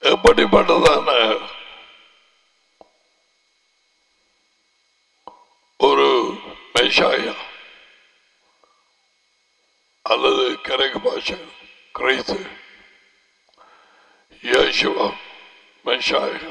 எப்படிப்பட்டதான ஒரு மெஷாயா அல்லது கிரக பாஷை கிரைஸ்து யேசுவா மெஷாயா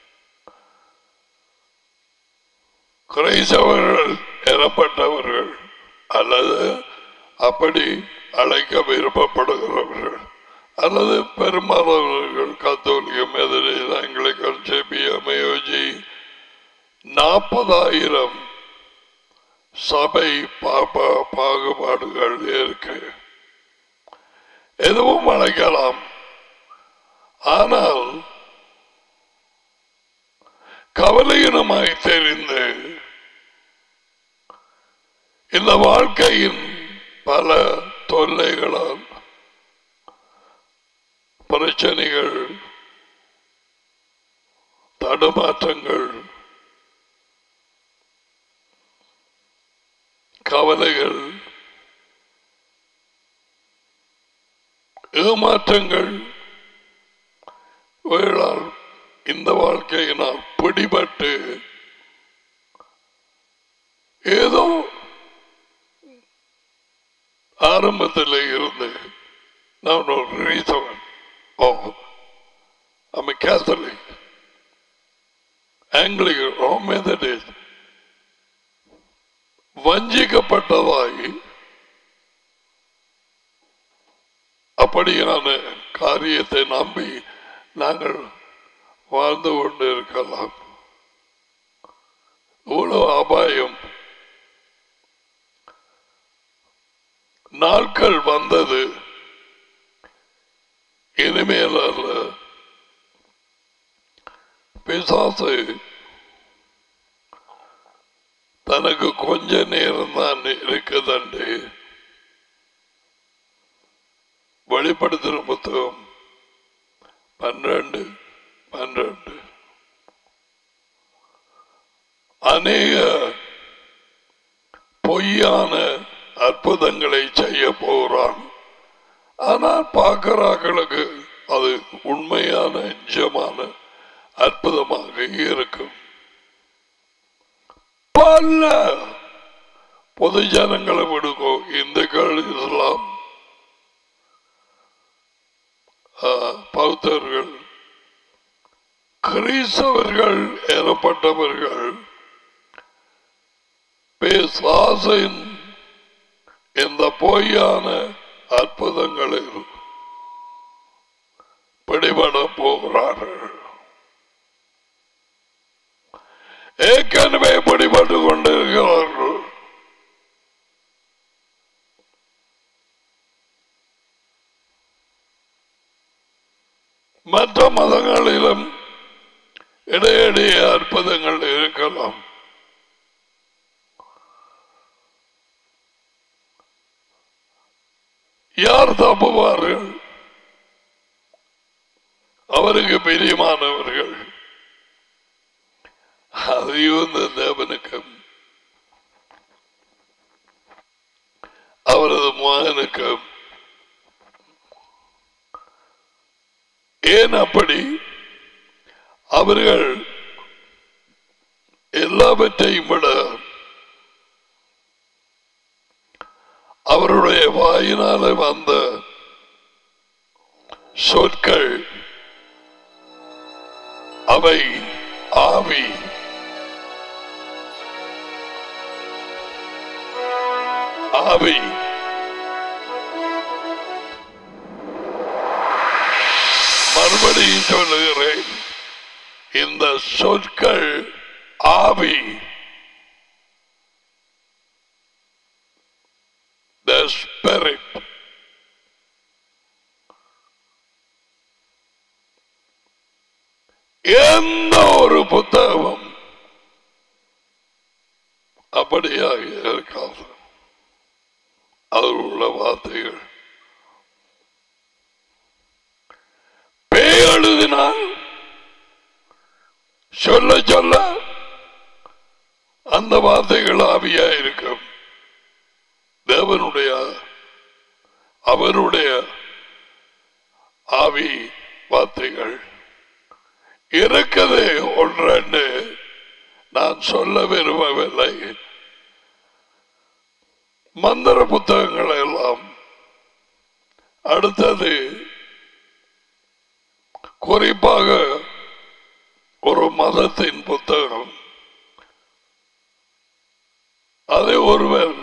கிரைஸ்தவர்கள் எனப்பட்டவர்கள் அல்லது அப்படி அழைக்க விருப்பப்படுகிறவர்கள் அல்லது பெரும்பாலானவர்கள் கத்தோலிக்கம் எதிரே ஆங்கிலிக்கன் ஜெபிஎம் யோஜி நாற்பதாயிரம் சபை பாப பாகுபாடுகள் இருக்கு எதுவும் அழைக்கலாம் ஆனால் கவலையினமாய் தெரிந்து இந்த வாழ்க்கையின் பல தொல்லைகளால் பிரச்சனைகள் தடுமாற்றங்கள் கவலைகள் ஏமாற்றங்கள் வேளாண் இந்த வாழ்க்கையினால் பிடிபட்டு ஏதோ ஆரம்பத்தில் இருந்து நான் ஒரு ரீசவன் ஓ I'm a Catholic, Anglican, or Methodist. வஞ்சிக்கப்பட்டதாகி அப்படியான காரியத்தை நம்பி நாங்கள் வாழ்ந்து கொண்டு இருக்கலாம் இவ்வளவு அபாயம் நாட்கள் வந்தது இனிமேல் அல்ல பிசாசு தனக்கு கொஞ்ச நேரம் தான் இருக்குதண்டு வெளிப்படுத்துகிற புத்தகம் பன்னிரண்டு பன்னிரண்டு அநேக பொய்யான அற்புதங்களை செய்ய போகிறான் ஆனால் பார்க்கிறார்களுக்கு அது உண்மையான நிஜமான அற்புதமாக இருக்கும் பல பொது ஜனங்களை விடுங்கோ இந்துக்கள் இஸ்லாம் ஆ, பௌத்தர்கள் கிறிஸ்தவர்கள் எனப்பட்டவர்கள் பேசாசின் இந்த பொய்யான அற்புதங்களில் பிடிபட போகிறார்கள் ஏற்கனவே பிடிபட்டு கொண்டிருக்கிறார்கள் மற்ற மதங்களிலும் இடையிடையே அற்புதங்கள் இருக்கலாம் யார் தப்புவார்கள் அவருக்கு பிரியமானவர்கள் அதையும் இந்த தேவனுக்கும் அவரது மகனுக்கும் ஏன் அப்படி அவர்கள் எல்லாவற்றையும் விட அவருடைய வாயினால வந்த சொற்கள் அவை ஆவி ஆவி மறுபடியும் சொல்லுகிறேன் இந்த சொற்கள் ஆவி the spirit எந்த ஒரு புத்தகமும் அப்படியாக இருக்காது அதில் உள்ள வார்த்தைகள் பேய் எழுதினால் சொல்ல சொல்ல அந்த வார்த்தைகள் ஆவியா இருக்கும் தேவனுடைய அவருடைய ஆவி வார்த்தைகள் இருக்குது ஒன்றெண்டு நான் சொல்ல விரும்பவில்லை மந்திர புத்தகங்கள் எல்லாம் அடுத்தது குறிப்பாக ஒரு மதத்தின் புத்தகம் அதை ஒருவர்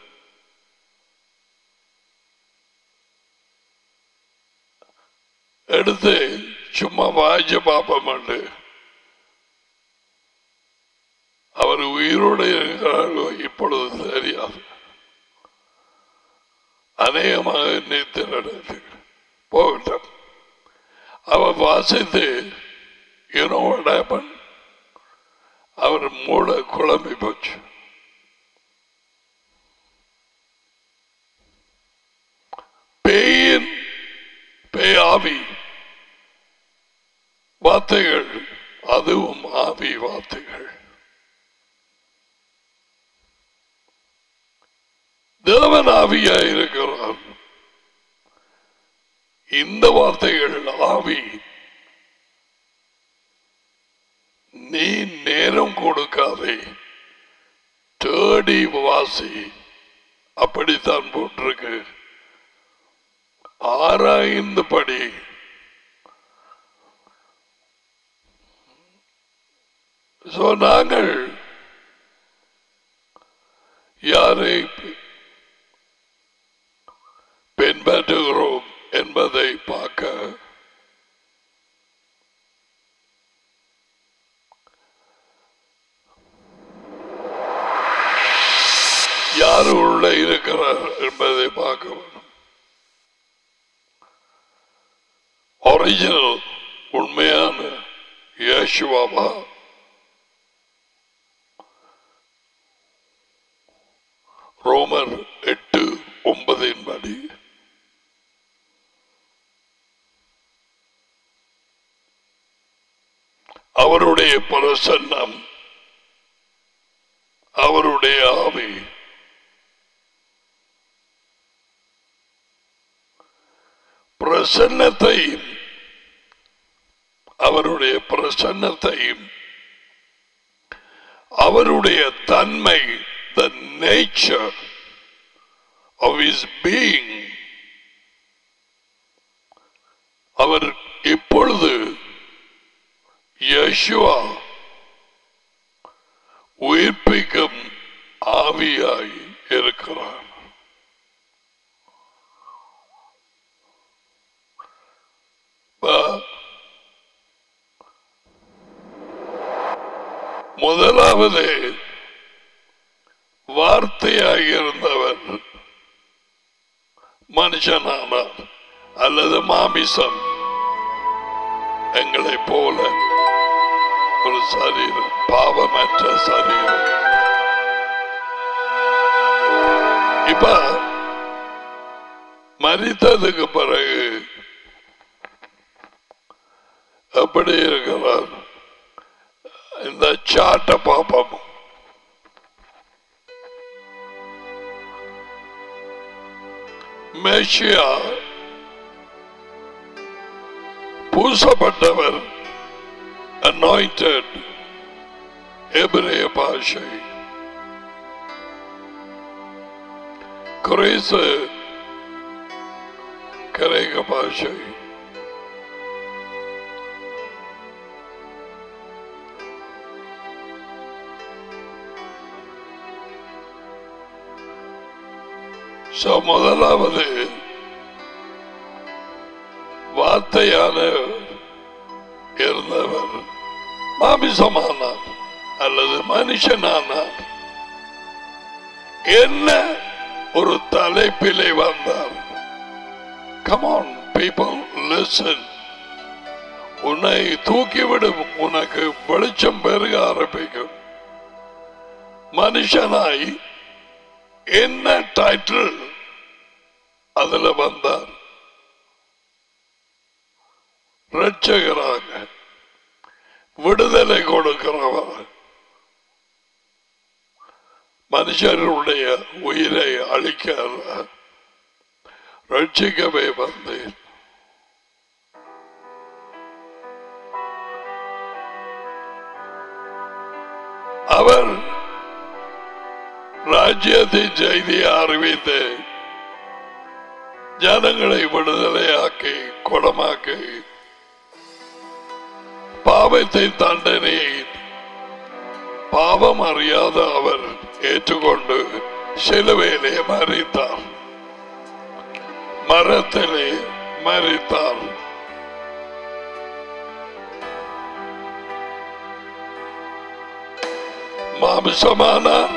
எடுத்து சும்மா வாய்ச்சி பார்ப்போம் அவர் உயிரோடு இருக்கிறார்களோ இப்பொழுது தெரியாது அநேகமாக நித்திரடு போகட்டும் அவர் வாசித்து யூனோ அவர் மூளை குழம்பி போச்சு பேயின் பேயாவி வார்த்தைகள் அதுவும் ஆவி வார்த்தைகள் தேவன் ஆவியா இருக்கிறார் இந்த வார்த்தைகள் ஆவி நீ நேரம் கொடுக்காதே தேடி வாசி அப்படித்தான் போட்டிருக்கு ஆராய்ந்து படி So, நாங்கள் யாரை பின்பற்றுகிறோம் என்பதை பார்க்க யார் உள்ள இருக்கிறார் என்பதை பார்க்க வேண்டும் ஒரிஜினல் உண்மையான இயேசுவாவா ரோமர் எட்டு ஒன்பதின் படி அவருடைய பிரசன்னம் அவருடைய ஆவி பிரசன்னத்தையும் அவருடைய பிரசன்னத்தையும் அவருடைய தன்மை the nature of his being அவர் இப்பொழுது யேசுவா உயிர்ப்பிக்கும் ஆவியாய் இருக்கிறார் ப- முதலாவது வார்த்தையாக இருந்தவர் மனுஷனானார் அல்லது மாமிசம் எங்களை போல ஒரு சரீரம் பாவமற்ற சரீரம் இப்ப மரித்ததுக்கு பிறகு எப்படி இருக்கிறார் இந்த சாட்டை பாப்போம் மேஷியா பூசப்பட்டவர் anointed எபிரேய பாஷை குறைசு கிரேக பாஷை So, முதலாவது வார்த்தையான இருந்தவர் மாமிசமானார் அல்லது மனுஷனானார் என்ன ஒரு தலைப்பிலே வந்தார் கமான் பீப்புள் லிசன் உன்னை தூக்கிவிடும் உனக்கு வெளிச்சம் பெருக ஆரம்பிக்கும் மனுஷனாய் என்ன டைட்டில் அதுல வந்தார் ரட்சகராக விடுதலை கொடுக்கிறவர் மனுஷருடைய உயிரை அழிக்க அல்ல, ரட்சிக்கவே வந்தேன் அவர் ராஜ்யத்தின் செய்தியை அறிவித்து ஜனங்களை விடுதலையாக்கி குணமாக்கி பாவத்தின் தண்டனையை பாவம் அறியாத அவர் ஏற்றுக்கொண்டு சிலுவையிலே மறித்தார் மரத்திலே மறித்தார் மாம்சமானார்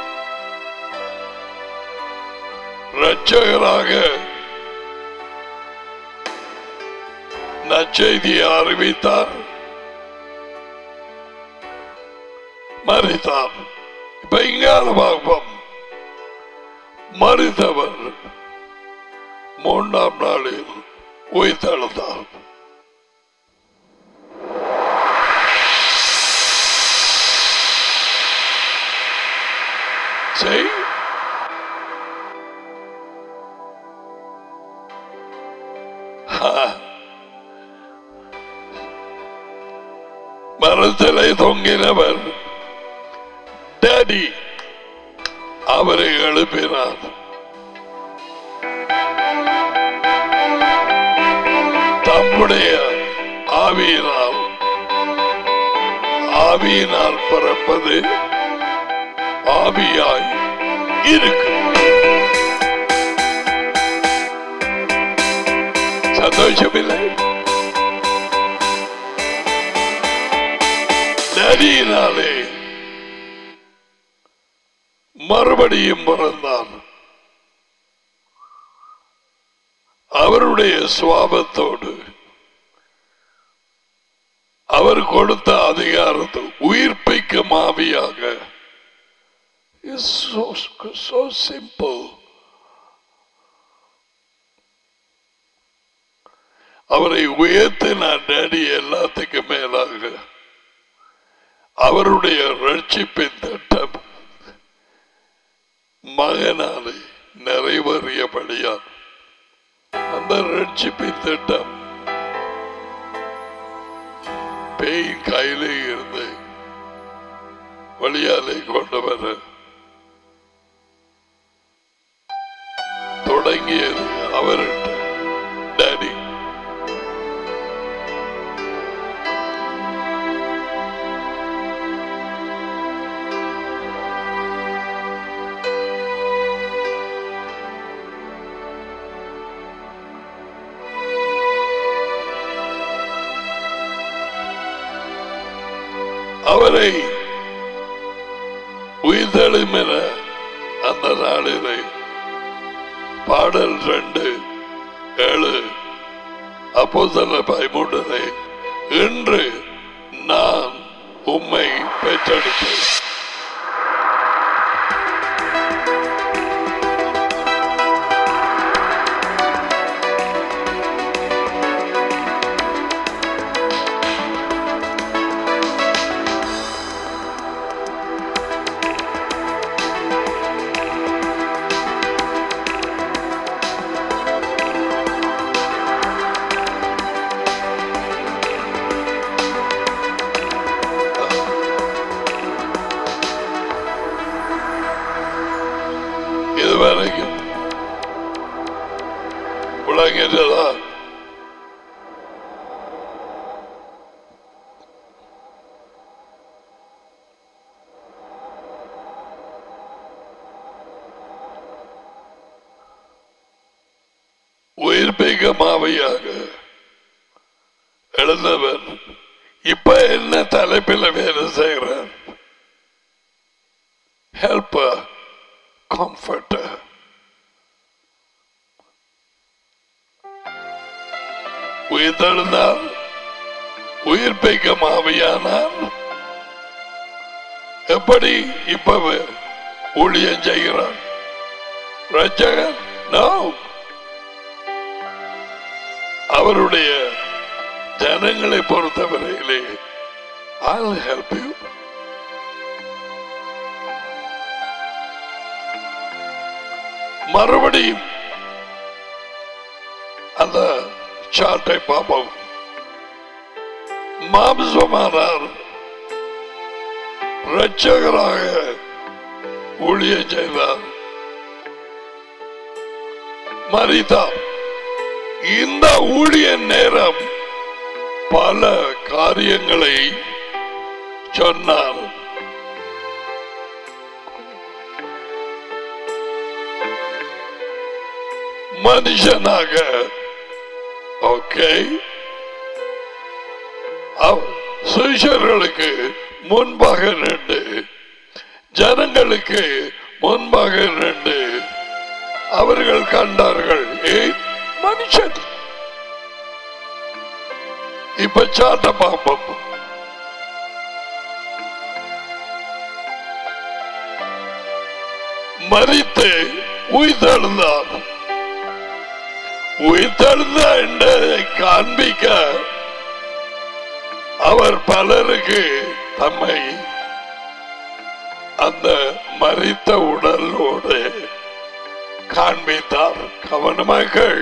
இரட்சகராக நச்செய்தியை அறிவித்தார் மறித்தார் இப்ப இங்கால பார்ப்போம் மறித்தவர் மூன்றாம் நாளில் உயிர்த்தெழுந்தார் See? மரத்திலே தொங்கினவர் டேடி அவரை எழுப்பினார் தம்முடைய ஆவியினால் ஆவியினால் பிறப்பது ஆவியாய் இருக்கு சந்தோஷமில்லை நரியினாலே மறுபடியும் பிறந்தார் அவருடைய சுவாபத்தோடு அவர் கொடுத்த அதிகாரத்தை உயிர்ப்பிக்கும் ஆவியாக It's so, so simple. அவரை உயர்த்தினார் டேடி எல்லாத்துக்கும் மேலாக அவருடைய ரட்சிப்பின் திட்டம் மகனாலே நிறைவேறியபடியார் அந்த ரட்சிப்பின் திட்டம் பேய் கையிலே இருந்து வழியாலே கொண்டு வர தொடங்கியது அவர்கிட்ட டாடி அவரை உயிர்த்தெழும் என அந்த நாளிலே பாடல் ரெண்டு ஏழு அப்போ சொல்ல பயமுடனே இன்று நான் உம்மை பெற்றெடுத்தேன் இதுவரைக்கும் விளங்கிட்டதா உயிர்ப்பிக்க மாவையாக எழுந்தவர் இப்ப என்ன தலைப்பில் வேலை செய்கிறார் ஹெல்பர் comforter. உயிர்த்தெழுந்தால் உயிர்ப்பிக்க மாவியானார் எப்படி இப்ப ஊழியம் செய்கிறார் ரட்சகர் நோ அவருடைய ஜனங்களை பொறுத்தவரையிலே I'll help you. மறுபடியும் அந்த சாட்டை பார்ப்போம் மாம்சமானார் இரட்சகராக ஊழியம் செய்தார் மறித்தார் இந்த ஊழிய நேரம் பல காரியங்களை சொன்னார் மனுஷனாக ஓகே சிஷர்களுக்கு முன்பாக நின்று ஜனங்களுக்கு முன்பாக நின்று அவர்கள் கண்டார்கள் ஏய் மனுஷன் இப்ப சாட்ட பாப்போம் மறித்து உயிர்த்தெழுந்தார் உயிர்த்தெழுந்த என்பதை காண்பிக்க அவர் பலருக்கு தம்மை அந்த மறித்த உடலோடு காண்பித்தார் கவனமாக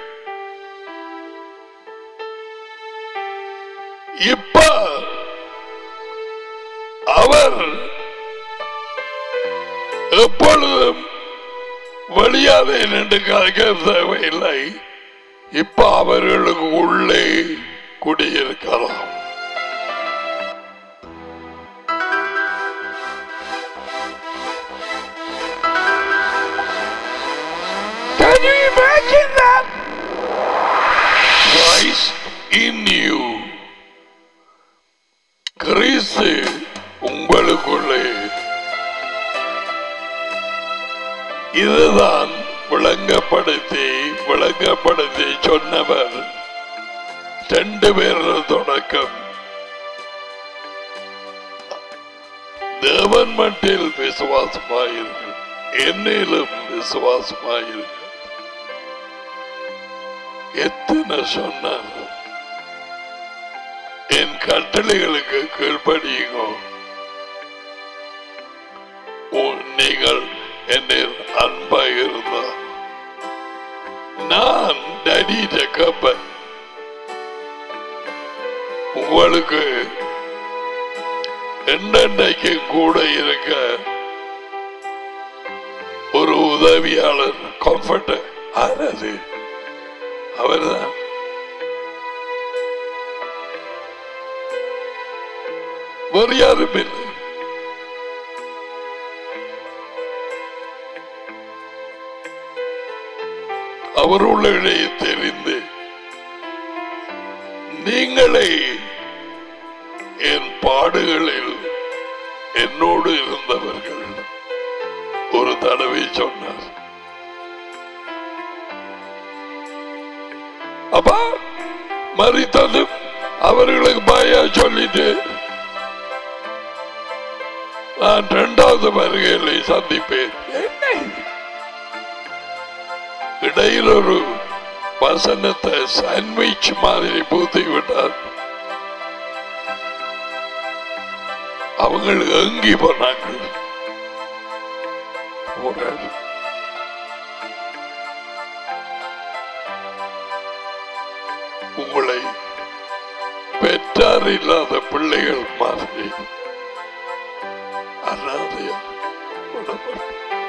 இப்ப அவர் எப்பொழுதும் வெளியாதே நின்று காக்க தேவையில்லை இப்ப அவர்களுக்கு உள்ளே குடியிருக்கலாம் Can you imagine that? Christ in you. கிறிஸ்து உங்களுக்குள்ளே இதுதான் விளங்கப்படுத்தி விளங்கப்படுத்தி சொன்னவர் ரெண்டு பேர் தொடக்கம் தேவன் மட்டில் விசுவாசமாயிருங்கள் என்னிலும் விசுவாசமாயிருங்கள் எத்தனை சொன்னார் என் கட்டளைகளுக்கு கீழ்ப்படியுங்கோ உன் நீங்கள் என்னில் அன்பாக இருந்தார் நான் டடியிட்ட கப்பன் உங்களுக்கு என்னென்னைக்கு கூட இருக்க ஒரு உதவியாளர் கம்ஃபர்டர் ஆனது அவர்தான் வேறு யாரும் இல்லை அவருள்ளே தெரிந்து நீங்களே என் பாடுகளில் என்னோடு இருந்தவர்கள் ஒரு தடவை சொன்னார் அப்பா மறித்ததும் அவர்களுக்கு பாயா சொல்லிட்டு நான் இரண்டாவது வருகைகளை சந்திப்பேன் என்ன இது? இடையில் ஒரு வசனத்தை சாண்ட்விச் மாதிரி பூத்தி விட்டார் அவங்க ஏங்கி போனாங்க போறார். உங்களை பெற்றார் இல்லாத பிள்ளைகள் மாதிரி அனாதையா விடப்பட்டு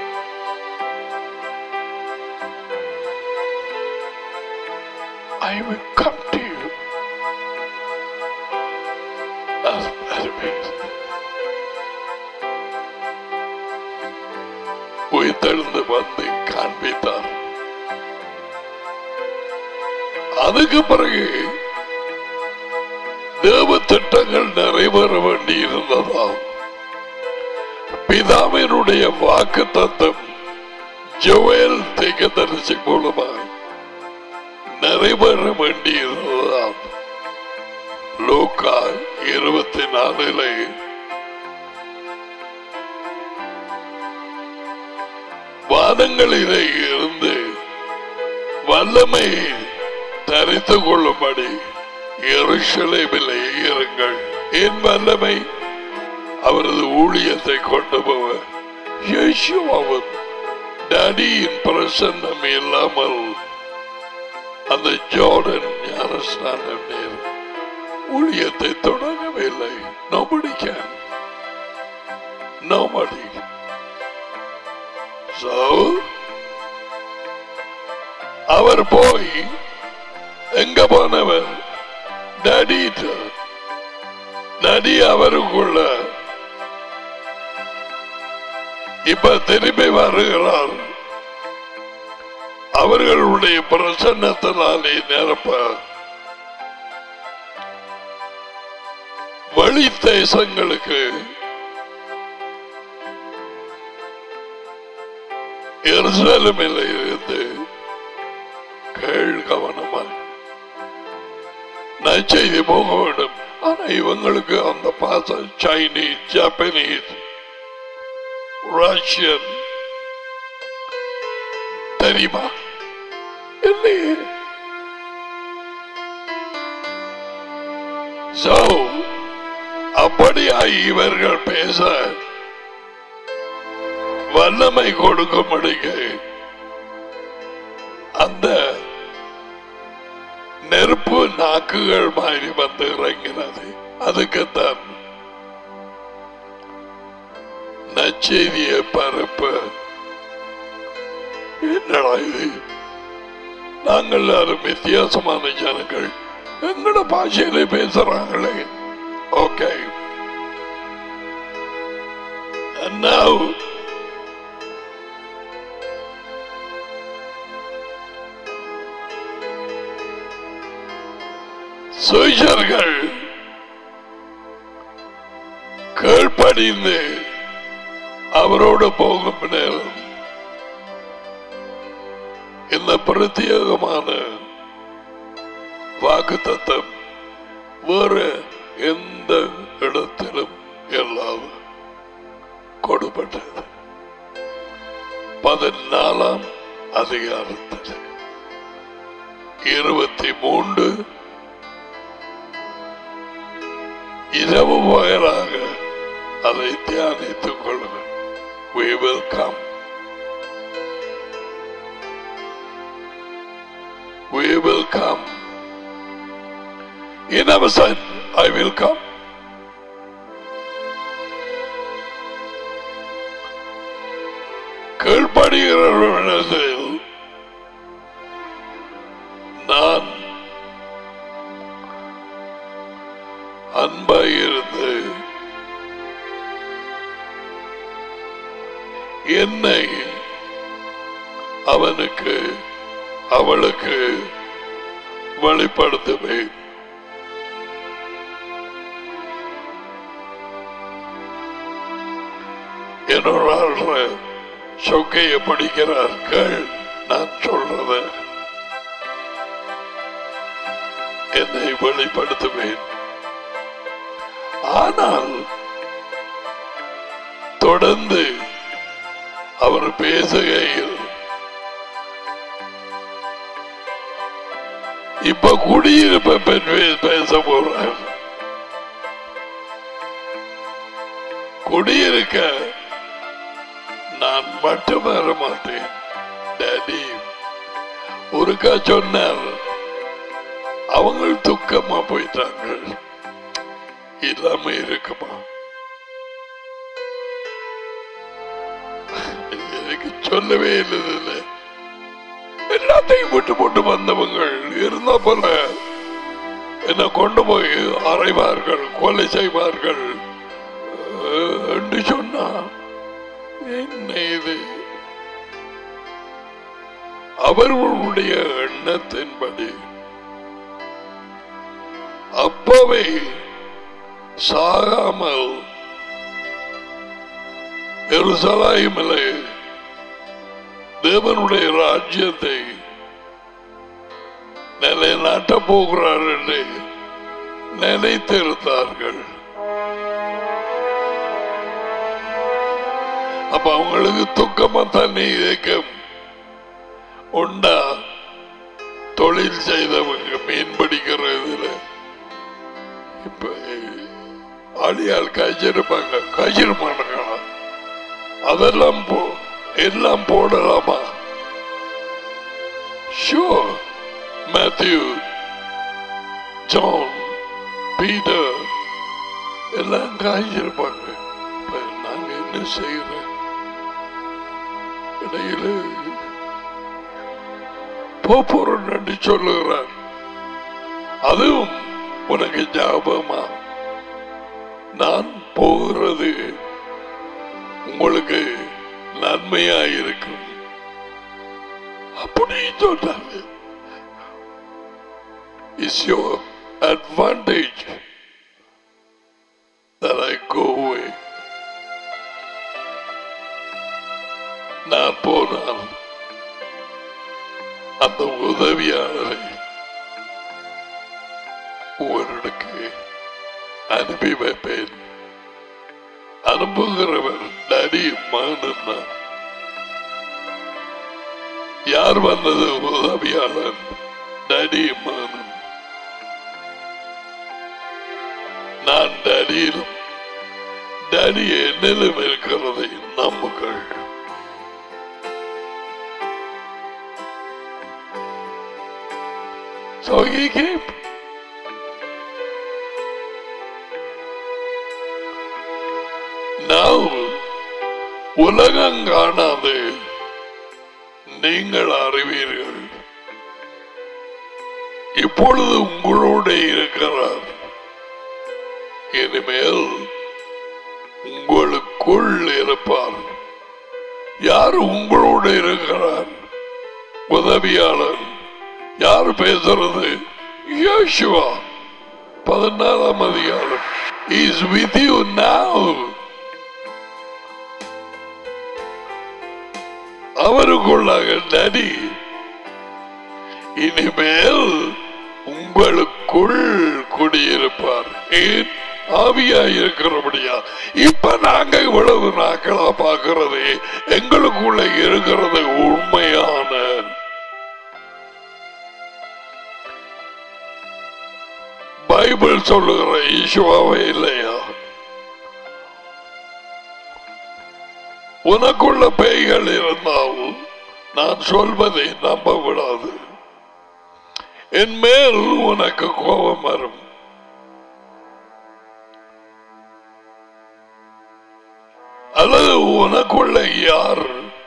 I will come to you as enemies. உயிர்த்தெழுந்து வந்து காண்பித்தார் அதுக்கு பிறகு தேவ திட்டங்கள் நிறைவேற வேண்டி இருந்ததால் பிதாவினுடைய வாக்கு தத்தம் ஜோயல் திகதரிசி மூலமாக நிறைவேற வேண்டியிருந்ததால் லோக்கா இருபத்தி நாலிலே வாதங்களிலே இருந்து வல்லமை தரித்து கொள்ளும்படி எருசலேமிலே இருங்கள் என் வல்லமை அவரது ஊழியத்தை கொண்டு போவ இயேசுவாவும் டடியின் பிரசன்னம் இல்லாமல் அந்த ஜோர்டன் ஞானஸ்நானம் நேர் ஊழியத்தை தொடங்கவில்லை நோபடி கேன் Nobody. So, அவர் போய் எங்க போனவர் டடிட்ட டடி அவருக்குள்ள இப்ப திரும்பி வருகிறார் அவர்களுடைய பிரசன்னத்தினாலே நிரப்ப வழி தேசங்களுக்கு எருசலமில் இருந்து கேள் கவனமாய் நச்செய்தி போக வேண்டும் ஆனா இவங்களுக்கு அந்த பாசம் சைனீஸ் ஜப்பானீஸ் ரஷ்யன் தெரியுமா இல்லையே So, அப்படியாய் இவர்கள் பேச வல்லமை கொடுக்கும்படிக்கு அந்த நெருப்பு நாக்குகள் மாதிரி வந்து இறங்கினது அதுக்குத்தான் நச்செய்தியை பரப்ப என்னடா இது நாங்கள் எல்லாரும் வித்தியாசமான ஜனங்கள் எங்கட பாஷையில பேசுறாங்களே ஓகே And now சுயர்கள் கீழ்ப்படிந்து அவரோடு போகும் நேரம் இந்த பிரத்யேகமான வாக்கு தத்தம் வேறு எந்த இடத்திலும் இல்லாத கொடுப்பட்டது பதினாலாம் அதிகாரத்தில் இருபத்தி மூன்று இரவு பகலாக அதை தியானித்துக் கொள்ளுங்கள் we will come we will come he never said I will come கீழ்படுகிறவர்களிடத்தில் நான் அன்பாயிருந்து என்னை அவனுக்கு அவளுக்கு வெளிப்படுத்துவேன் என்னோட ஆள்ற சொக்கையை படிக்கிறார்கள் நான் சொல்றத என்னை வெளிப்படுத்துவேன் ஆனால் தொடர்ந்து அவர் பேசுகையில் இப்ப குடியிருப்பை பற்றி பேச போறார் குடியிருக்க நான் மட்டும் வர மாட்டேன் டேடி ஒருக்கா சொன்னார் அவங்க துக்கமா போயிட்டாங்க இல்லாம இருக்குமா எனக்கு சொல்லவே இல்லை எல்லாத்தையும் விட்டு போட்டு வந்தவங்க இருந்தா போல என்ன கொண்டு போய் அறைவார்கள் கொலை செய்வார்கள் அஹ், என்று சொன்னா என்ன இது அவர்களுடைய எண்ணத்தின்படி அப்பவே சாகாமல் எருசலாயிமிலே தேவனுடைய ராஜ்யத்தை நிலைநாட்ட போகிறார் என்று நினைத்திருந்தார்கள் அப்ப அவங்களுக்கு துக்கமா தண்ணி இயக்கம் உண்டா தொழில் செய்தவங்க மீன் பிடிக்கிறதுல இப்ப அடியால் காய்ச்சிருப்பாங்க காய்ச்சிருப்பானுங்களா அதெல்லாம் போ எல்லாம் போடலாமா ஷோ மேத்யூ ஜான் பீட்டர் எல்லாம் காய்ச்சிருப்பாங்க இப்ப நாங்க என்ன என்ன செய்கிறேன் இடையில போறேன் சொல்லுகிறார் அதுவும் உனக்கு ஞாபகமா நான் போகிறது உங்களுக்கு நன்மையா இருக்கும் அப்படி சொன்னாரு is your advantage that I go away. நான் போனால் அந்த உதவியாளரை உங்களுக்கு அனுப்பி வைப்பேன் அனுப்புகிறவர் நடி மகன் யார் வந்தது உதவியாளர் நடி மகனும் நான் டேடியிலும் டேடி என்னிலும் இருக்கிறதை நம்புங்கள் So he came. Now, உலகம் காணாது நீங்கள் அறிவீர்கள் இப்பொழுது உங்களோட இருக்கிறார் இனிமேல் உங்களுக்குள் இருப்பார் யார் உங்களோட இருக்கிறார் உதவியாளர் யார் பேசுறது யோசுவா பதினாலாம் அதிகாரம் இஸ் வித் யூ நாவ் அவருக்குள்ளாக நடி இனிமேல் உங்களுக்குள் குடியிருப்பார் ஏன் ஆவியா இருக்கிறபடியா இப்ப நாங்க இவ்வளவு நாட்களா பாக்குறது எங்களுக்குள்ள இருக்கிறது உண்மையான பைபிள் சொல்லுகிற ஈசுவாவே இல்லையா உனக்குள்ள பேய்கள் இருந்தாலும் நான் சொல்வதை நம்ப விடாது என் மேல் உனக்கு கோபம் வரும் அல்லது உனக்குள்ள யார்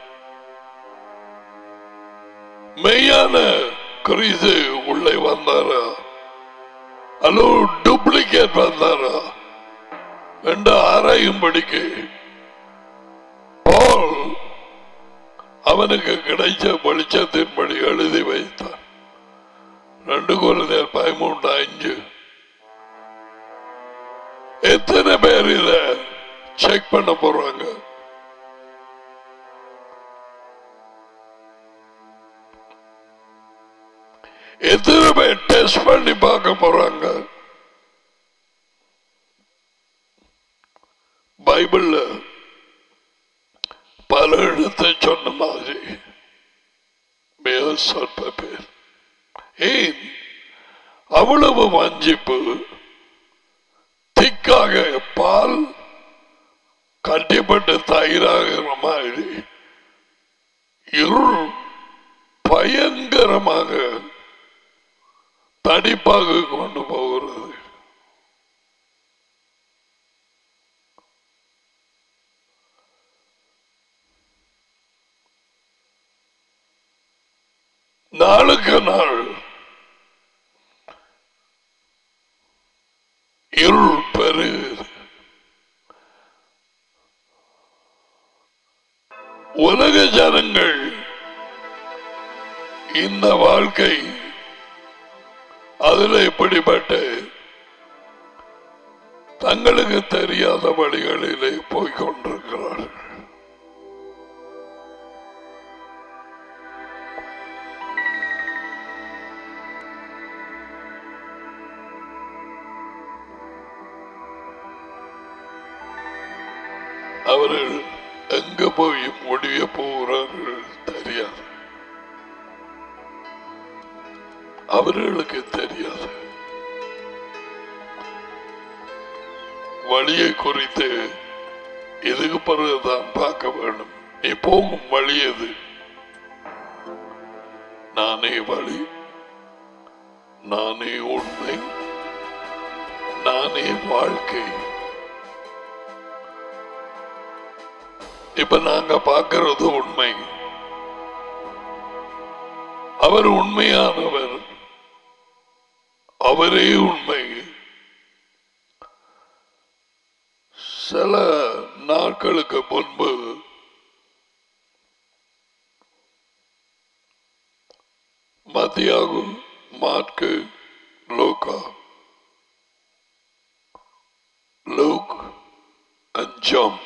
மெய்யான கிறிஸ்து உள்ளே வந்தாரா அல்லது டூப்ளிகேட் வந்தாரா என்று ஆராயும்படிக்கு பால் அவனுக்கு கிடைச்ச வெளிச்சத்தின்படி எழுதி வைத்தான் ரெண்டு குழந்தையர் பதிமூன்று அஞ்சு எத்தனை பேர் இத செக் பண்ண போறாங்க எத்தனை பேர் டெஸ்ட் பண்ணி பார்க்க போறாங்க பைபிள்ல பல இடத்தை சொன்ன மாதிரி மேல் சொற்ப பேர் ஏன் அவ்வளவு வஞ்சிப்பு திக்காக பால் கட்டிப்பட்டு தயிராகிற மாதிரி இருள் பயங்கரமாக தடிப்பாக கொண்டு போகிறது நாளுக்கு நாள் இருள் பெருகுது உலக ஜனங்கள் இந்த வாழ்க்கை அதில் இப்படிப்பட்ட தங்களுக்கு தெரியாத வழிகளிலே போய்க் கொண்டிருக்கிறார்கள் அவர்கள் எங்க போய் முடிய போகிறார்கள் தெரியாது அவர்களுக்கு தெரியாது வழியை குறித்து இதுக்கு பிறகுதான் பார்க்க வேண்டும் நீ போகும் வழி எது நானே வழி நானே உண்மை நானே வாழ்க்கை இப்ப நாங்க பார்க்கிறது உண்மை அவர் உண்மையானவர் அவரே உண்மை சில நாட்களுக்கு முன்பு மத்தியாகு மாற்கு லோகா லூக் அஞ்சம்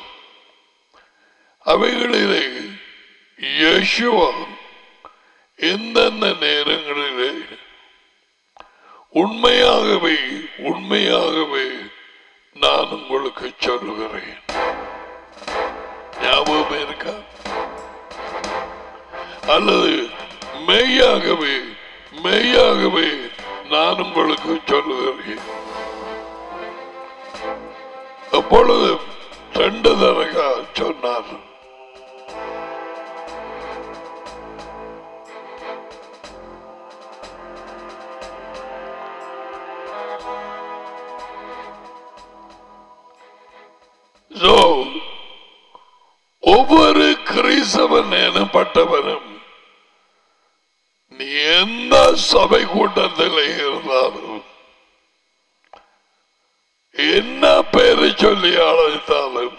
அவைகளிலே யேசுவா எந்தெந்த நேரங்களிலே உண்மையாகவே உண்மையாகவே நான் உங்களுக்கு சொல்லுகிறேன் ஞாபகம் இருக்கா அல்லது மெய்யாகவே மெய்யாகவே நான் உங்களுக்கு சொல்லுகிறேன் அப்பொழுது ரெண்டு தடகா சொன்னார் So, ஒவ்வொரு கிறிஸ்தவன் எனப்பட்டவனும் நீ எந்த சபை கூட்டத்தில் இருந்தாலும் என்ன பேரை சொல்லி அழைத்தாலும்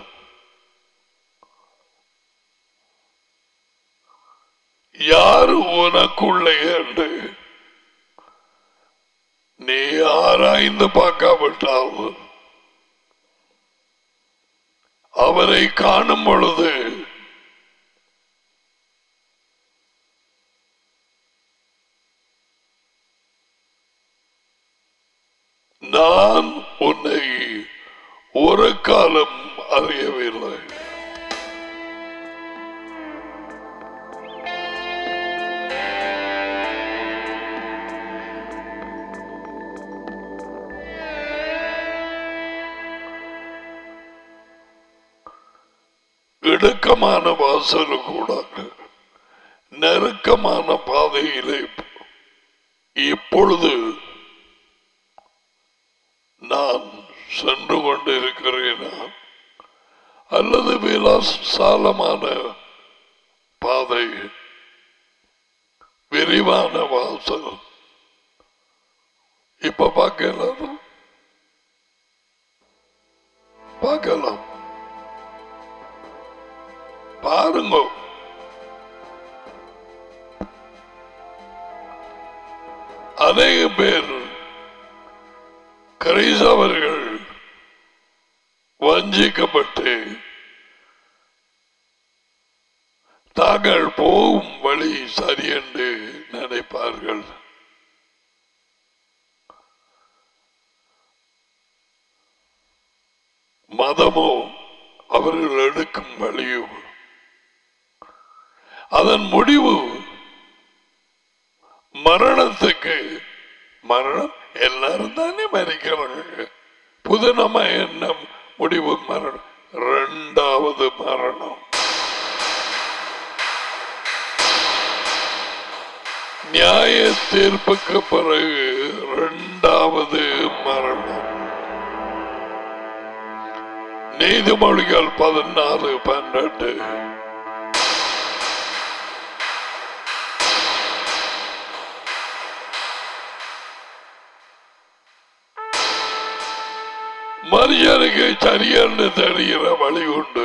யார் உனக்குள்ளே என்று நீ ஆராய்ந்து பார்க்காவிட்டாலும் அவரை காணும் பொழுது நான் உன்னை ஒரு காலம் அறியவில்லை இடுக்கமான வாசல் கூட நெருக்கமான பாதையிலே இப்பொழுது நான் சென்று கொண்டிருக்கிறேனா அல்லது விலாசாலமான பாதை விரிவான வாசல் இப்ப பார்க்கலாம் பார்க்கலாம் பாருங்க அநேக பேர் கிரைசவர்கள் வஞ்சிக்கப்பட்டு தாங்கள் போகும் வழி சரியென்று நினைப்பார்கள் மதமோ அவர்கள் எடுக்கும் வழியோ அதன் முடிவு மரணத்துக்கு மரணம் எல்லாரும் தானே மறிக்கிறாங்க புதுநம என்ன முடிவு மரணம் இரண்டாவது மரணம் நியாய தீர்ப்புக்கு பிறகு இரண்டாவது மரணம் நீதிமொழிகள் பதினாறு பன்னெண்டு மனுஷனுக்கு சரியென்று தெரிகிற வழி உண்டு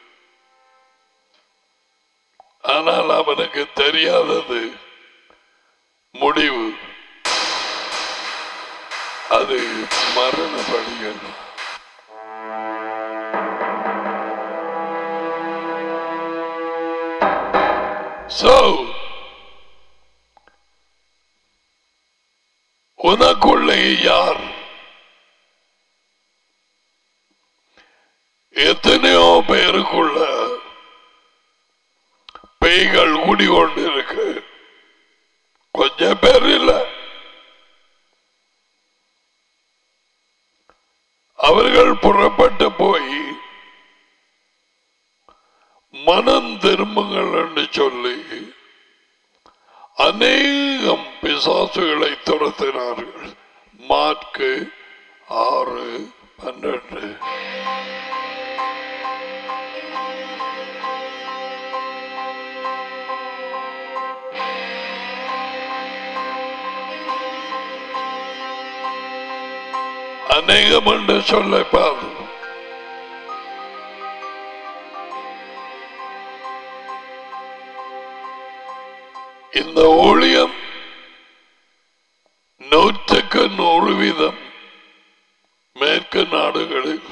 ஆனால் அவனுக்கு தெரியாதது முடிவு அது மரண வழிகள் So, உனக்குள்ளே யார் எத்தனையோ பேருக்குள்ள பேய்கள் குடிகொண்டு இருக்கு கொஞ்சம் பேர் இல்ல அவர்கள் புறப்பட்டு போய் மனம் திரும்புங்கள் என்று சொல்லி அநேகம் பிசாசுகளை துரத்தினார்கள் மார்க்கு ஆறு பன்னெண்டு அநேகம் என்று சொல்ல பாரு இந்த ஊழியம் நூற்றுக்கு நூறு வீதம் மேற்கு நாடுகளில்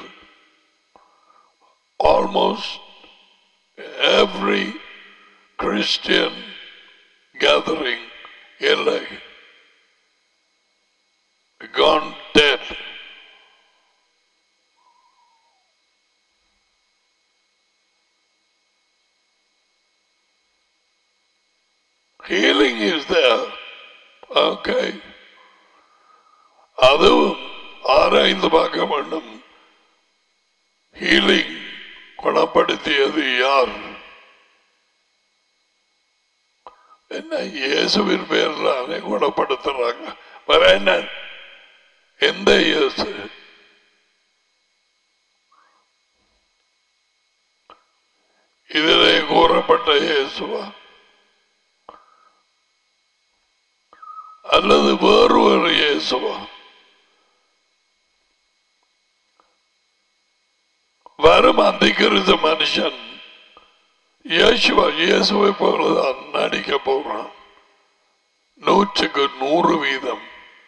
ஆல்மோஸ்ட் எவ்ரி கிறிஸ்டியன் கேதரிங் இல்லை gone dead. Healing is there. Okay. அதுவும் ஆராய்ந்து பார்க்க வேண்டும் ஹீலிங் குணப்படுத்தியது யார் என்ன இயேசுவின் பேர்லானே குணப்படுத்துறாங்க வேற என்ன எந்த இயேசு இதிலே கூறப்பட்ட இயேசுவா அல்லது வேறு ஒரு இயேசுவா வரும் அந்திக்கிருந்த மனுஷன் இயேசுவா இயேசுவை போலதான் நடிக்க போகிறான் நூற்றுக்கு நூறு வீதம்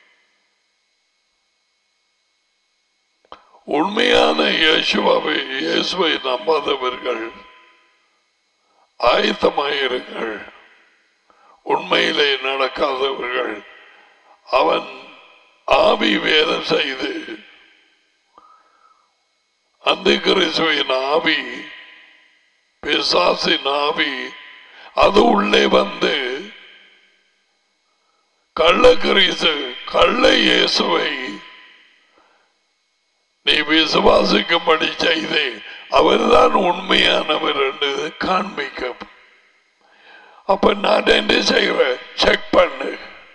உண்மையான இயேசுவாவை இயேசுவை நம்பாதவர்கள் ஆயத்தமாயிருங்கள் உண்மையிலே நடக்காதவர்கள் அவன் ஆவி வேலை செய்து அந்த கிறிஸ்துவின் ஆவி பிசாசின் ஆவி அது உள்ளே வந்து கள்ள கிறிஸ்து கள்ள இயேசுவை நீ விசுவாசிக்கும்படி செய்து அவர்தான் உண்மையானவர் என்று காண்பிக்க அப்ப நான் என்ன செய்வேன் செக் பண்ணு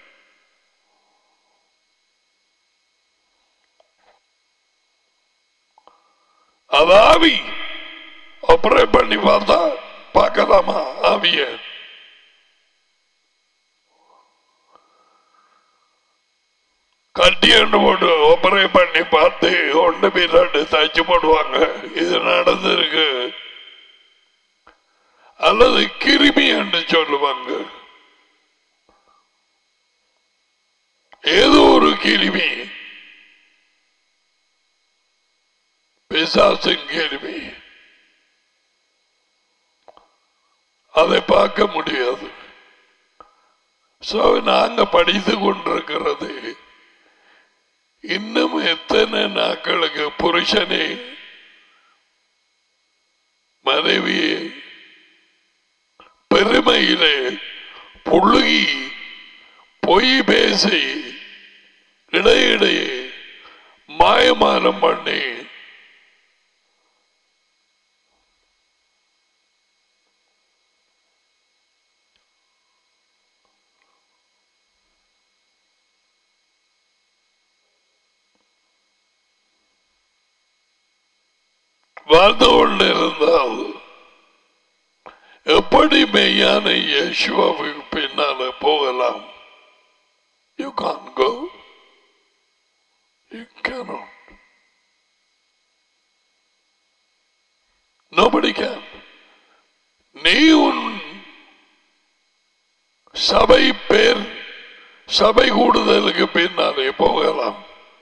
அது ஆவி ஆபரேட் பண்ணி பார்த்தா பார்க்கலாமா ஆவிய கட்டி ஒன்று போட்டு ஆபரேட் பண்ணி பார்த்து ஒன்று மீது தச்சு போடுவாங்க இது நடந்திருக்கு அல்லது கிருமி என்று சொல்லுவாங்க ஏதோ ஒரு கிருமி பிசாசின் கேள்வி அதை பார்க்க முடியாது சோ நாங்க படித்து கொண்டிருக்கிறது இன்னும் எத்தனை நாட்களுக்கு புருஷனை மனைவியை பெருமையிலே புழுகி பொய் பேசி இடையிடையே மாயமானம் பண்ணி வாழ்ந்து கொண்டிருந்தால் எப்படி மெய்யான இயேசுவாவுக்கு பின்னால போகலாம் you can go you cannot nobody can நீ உன் சபை பேர் சபை கூடுதலுக்கு பின்னாலே போகலாம்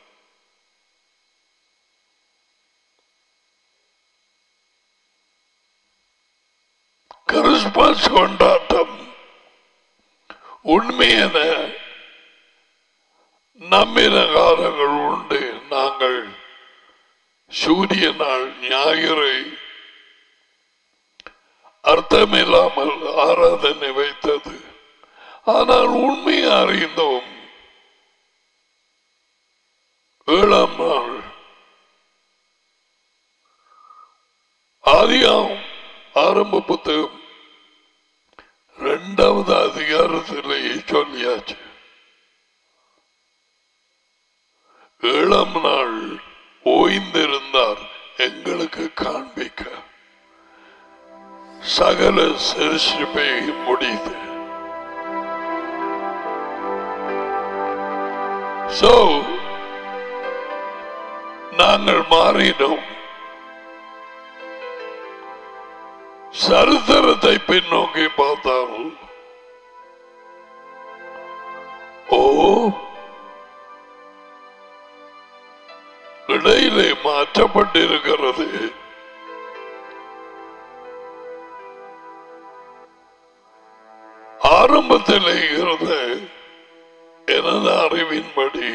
கிறிஸ்துமஸ் கொண்டாட்டம் உண்மையான நம்பின காலங்கள் உண்டு நாங்கள் சூரிய நாள் ஞாயிறை அர்த்தமில்லாமல் ஆராதனை வைத்தது ஆனால் உண்மையை அறிந்தோம் ஏழாம் நாள் ஆதியாம் ஆரம்ப புத்தகம் இரண்டாவது அதிகாரத்திலேயே சொல்லியாச்சு ஏழாம் நாள் ஓய்ந்திருந்தார் எங்களுக்கு காண்பிக்க சகல சிருஷ்டிப்பை முடித்து So, நாங்கள் மாறினோம் சரித்திரத்தை பின்னோக்கி பார்த்தால் ஓ இடையிலே மாற்றப்பட்டிருக்கிறது ஆரம்பத்திலே இருந்த எனது அறிவின்படி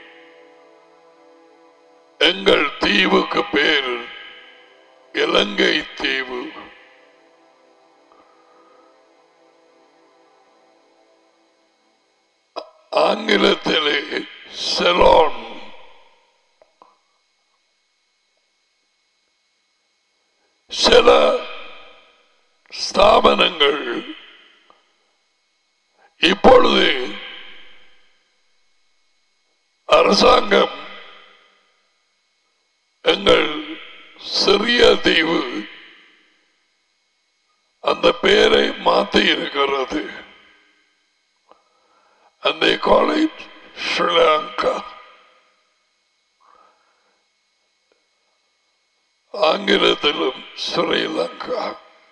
எங்கள் தீவுக்கு பேர் இலங்கை தீவு ஆங்கிலத்திலே செலான் சில ஸ்தாபனங்கள் இப்பொழுது அரசாங்கம் எங்கள் சிறிய தீவு அந்த பெயரை மாற்றி இருக்கிறது and they call it Sri Lanka. ஆங்கிலத்திலும் ஸ்ரீலங்கா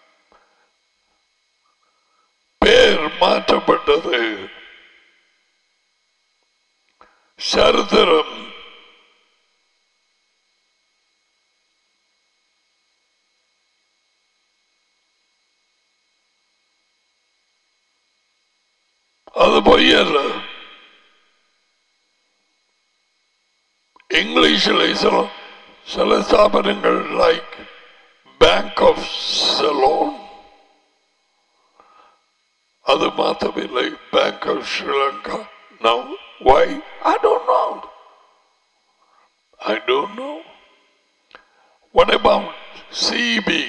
பேர் மாற்றப்பட்டது சரித்திரம் அது பொய்யல்ல இங்கிலீஷில் சில சில ஸ்தாபனங்கள் லைக் பேங்க் ஆஃப் செலோன் அது மாத்தவில்லை bank of Sri Lanka now why I don't know I don't know what about C B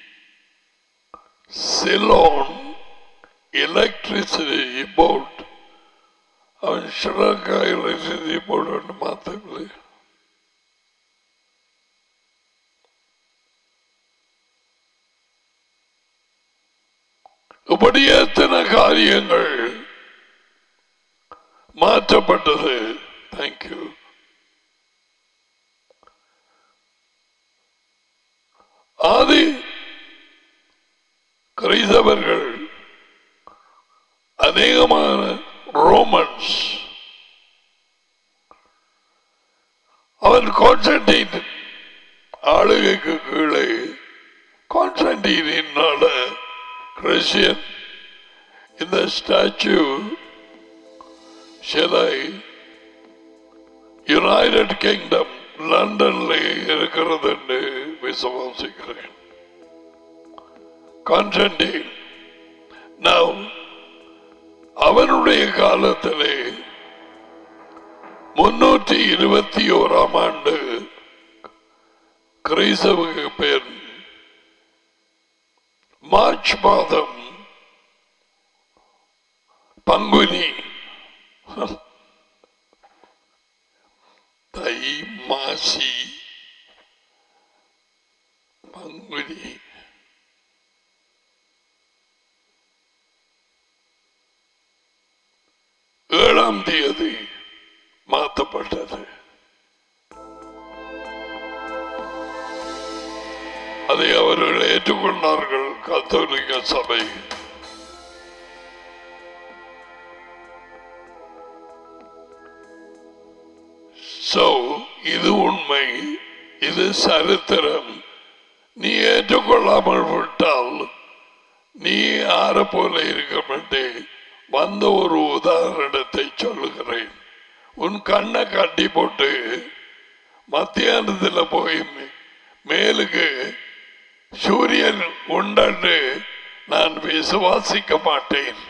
Ceylon electricity board அவன் ஸ்ரீலங்கா எலக்ட்ரிசிட்டி போர்டு ஒன்று மாற்றவில்லை இப்படி எத்தனை காரியங்கள் மாற்றப்பட்டது தேங்க்யூ ஆதி கிரைதவர்கள் அநேகமான ரோமன்ஸ் அவன் கான்ஸ்டன்டைன் ஆளுகைக்கு கீழே கான்ஸ்டன்டைனால கிறிஸ்டியன் இந்த ஸ்டாச்சு சிலை யுனைடெட் கிங்டம் லண்டன்ல இருக்கிறது என்று விசுவாசிக்கிறேன் கான்ஸ்டன்டைன் நான் அவனுடைய காலத்திலே முன்னூற்றி இருபத்தி ஓராம் ஆண்டு கிரைசவுக்கு பேர் மார்ச் மாதம் பங்குனி தை மாசி பங்குனி ஏழாம் தேதி மாற்றப்பட்டது அதை அவர்கள் ஏற்றுக்கொண்டார்கள் கத்தோலிக்க சபை சோ இது உண்மை இது சரித்திரம் நீ ஏற்றுக்கொள்ளாமல் விட்டால் நீ யார போல இருக்க மாட்டேன் வந்த ஒரு உதாரணத்தை சொல்லுகிறேன் உன் கண்ணை கட்டி போட்டு மத்தியானத்தில் போய் மே- மேலுக்கு சூரியன் உண்டன்று நான் விசுவாசிக்க மாட்டேன்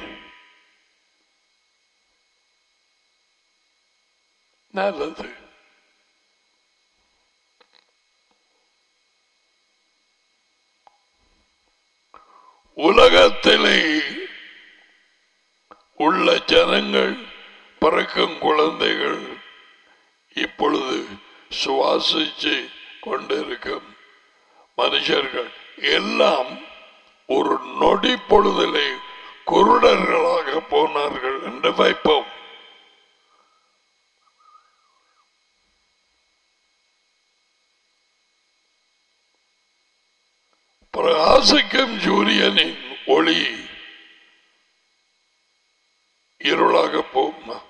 நல்லது உலகத்திலே உள்ள ஜனங்கள் பிறக்கும் குழந்தைகள் இப்பொழுது சுவாசிச்சு கொண்டிருக்கும் மனுஷர்கள் எல்லாம் ஒரு நொடி பொழுதிலே குருடர்களாக போனார்கள் என்று வைப்போம் பிரகாசிக்கும் சூரியனின் ஒளி இருளாக போகுமா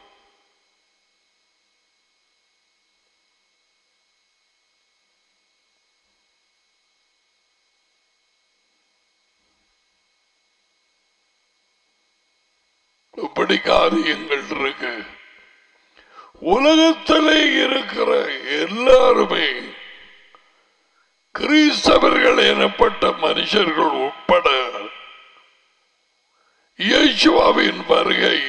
இப்படி காரியங்கள் இருக்கு உலகத்திலே இருக்கிற எல்லாருமே கிறிஸ்தவர்கள் எனப்பட்ட மனுஷர்கள் உட்பட இயேசுவாவின் வருகை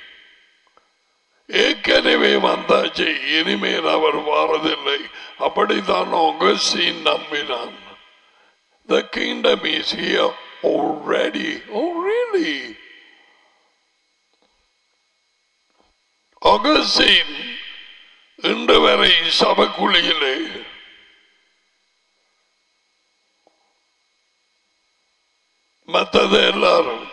ஏற்கனவே வந்தாச்சு இனிமேல் அவர் வாரதில்லை அப்படித்தான் ஆகஸ்டின் நம்பினான் The kingdom is here already. Oh, really? Augustine இன்று வரை சபக்குழியிலே மற்றது எல்லாரும்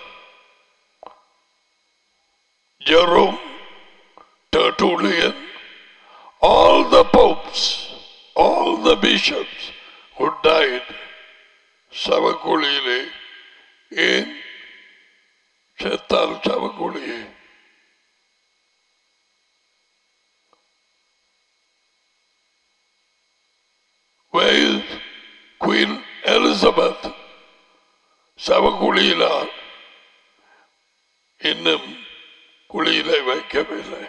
Jerome Tertullian, all the popes, all the bishops who died சவக்குழியிலே ஏன் செத்தால் சவக்குழியே Where is Queen Elizabeth? சவக்குழியிலா இன்னும் குழியிலே வைக்கவில்லை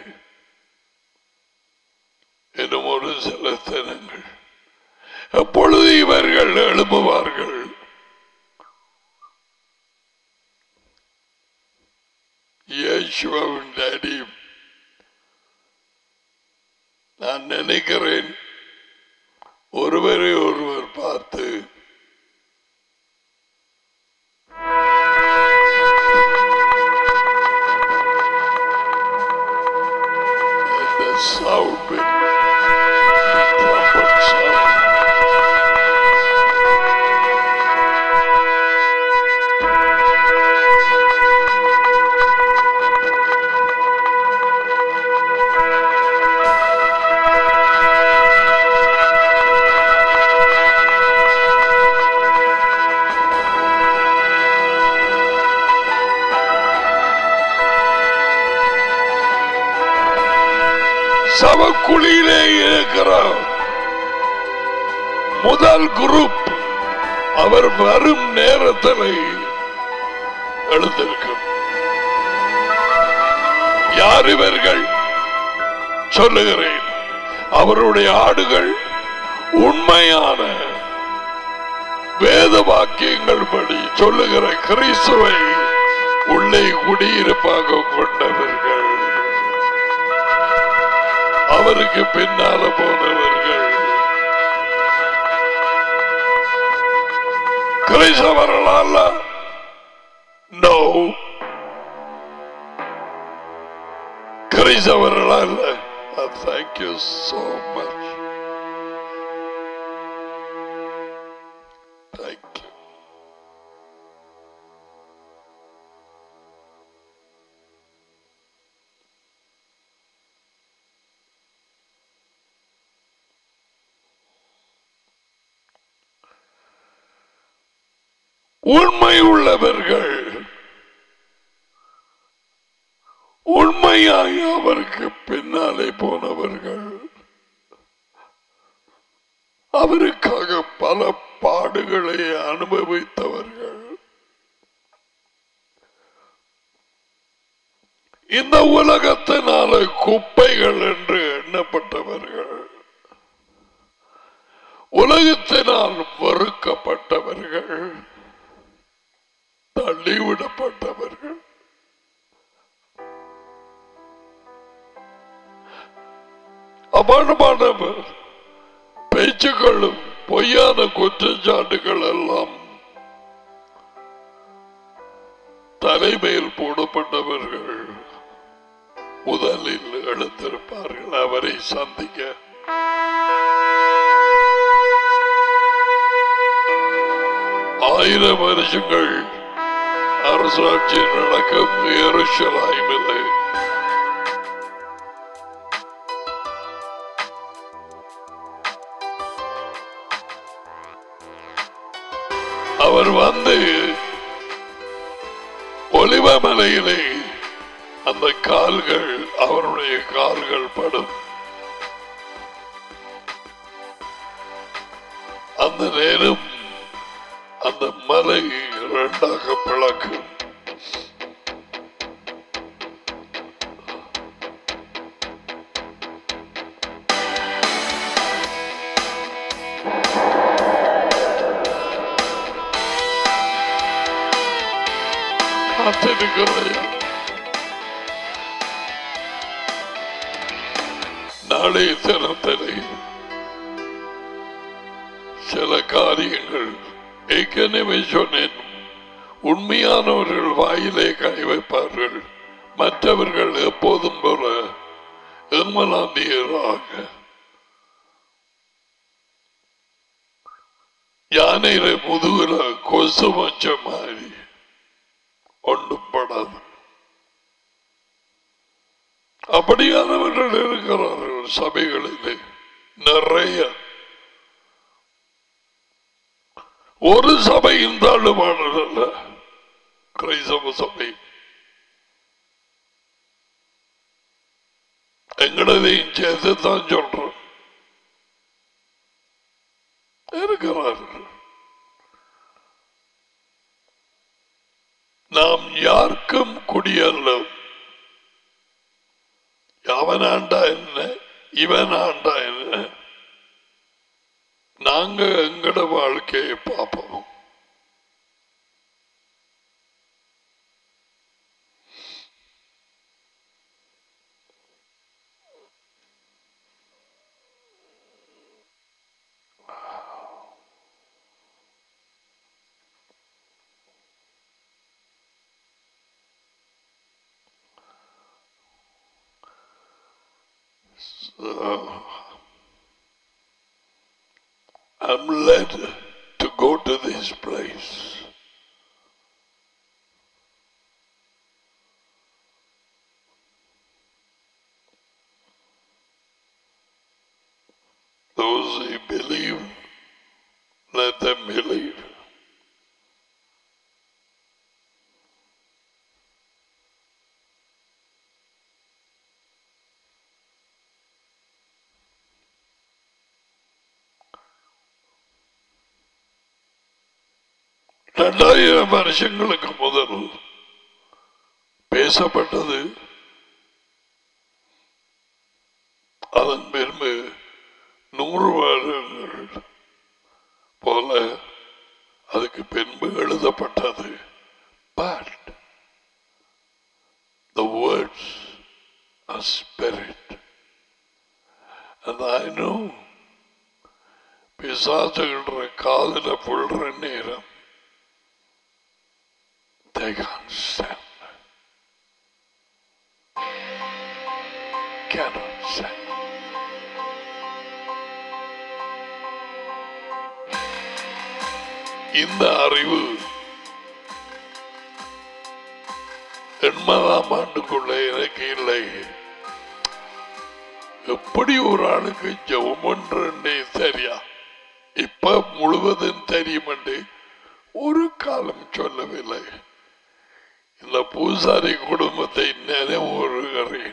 இன்னும் ஒரு சில தினங்கள் எப்பொழுது இவர்கள் எழுப்புவார்கள் இயேசுவின் டாடி நான் நினைக்கிறேன் ஒருவரை ஒருவர் பார்த்து the sound, the trumpet sound. சவக்குழியிலே இருக்கிற முதல் குரூப் அவர் வரும் நேரத்தில் எழுந்திருக்கும் யார் இவர்கள் சொல்லுகிறேன் அவருடைய ஆடுகள் உண்மையான வேத வாக்கியங்கள் படி சொல்லுகிற கிறிஸ்துவை உள்ளே குடியிருப்பாக கொண்டவர்கள் அவருக்கு பின்னால போனவர்கள் கிறிஸ்தவர்களால நோ கிறிஸ்தவர்களால தேங்க்யூ சோ மச் தேங்க்யூ உண்மை உள்ளவர்கள் உண்மையாய் அவருக்கு பின்னாலே போனவர்கள் அவருக்காக பல பாடுகளை அனுபவித்தவர்கள் இந்த உலகத்தினால குப்பைகள் என்று எண்ணப்பட்டவர்கள் உலகத்தினால் வெறுக்கப்பட்டவர்கள் தள்ளிவிடப்பட்டவர்கள் அபாண்டமான பேச்சுக்களும் பொய்யான குற்றச்சாட்டுகள் எல்லாம் தலைமையில் போடப்பட்டவர்கள் முதலில் எழுந்திருப்பார்கள் அவரை சந்திக்க ஆயிரம் வருஷங்கள் அரசாட்சி நடக்கும் எருசலாய்மில்லை அவர் அவர் வந்து ஒலிவமலையிலே அந்த கால்கள் அவருடைய கால்கள் படும் அந்த நேரம் அந்த மலை இரண்டாக பிளக்கும் காத்திருக்கிறேன் நாளைய தினத்திலே சில காரியங்கள் ஏற்கனவே சொன்னேன் உண்மையானவர்கள் வாயிலே கை வைப்பார்கள் மற்றவர்கள் எப்போதும் போல ஏமலாந்தியராக யானையில முதுகுல கொசு மச்ச மாதிரி ஒன்றும் படாது அப்படியானவர்கள் இருக்கிறார்கள் சபைகளிலே நிறைய ஒரு சபையும் தாழ்வானதல்ல கிரைஸ்தவ சபை எங்களதையும் சேர்த்து தான் சொல்றோம் இருக்கிறார்கள் நாம் யாருக்கும் குடியல்ல அவன் ஆண்டா என்ன இவன் ஆண்டா என்ன நாங்க எங்கட வாழ்க்கையை பார்ப்போம் So, I'm led to go to this place. Those who believe, let them believe. ரெண்டாயிரம் வருஷங்களுக்கு முதல் பேசப்பட்டது அதன் பின்பு நூறு வருடங்கள் போல அதுக்கு பின்பு எழுதப்பட்டது but the words are spirit and I know பிசாசுகின்ற காதல புல்ற நேரம் they can't stand cannot stand இந்த அறிவு எண்பதாம் ஆண்டுக்குள்ள எனக்கு இல்லை எப்படி ஒரு ஆளுக்கு ஜெபம் பண்றே தெரியா இப்ப முழுவதும் தெரியுமென்று ஒரு காலம் சொல்லவில்லை இந்த பூசாரி குடும்பத்தை நினைவுறுகிறேன்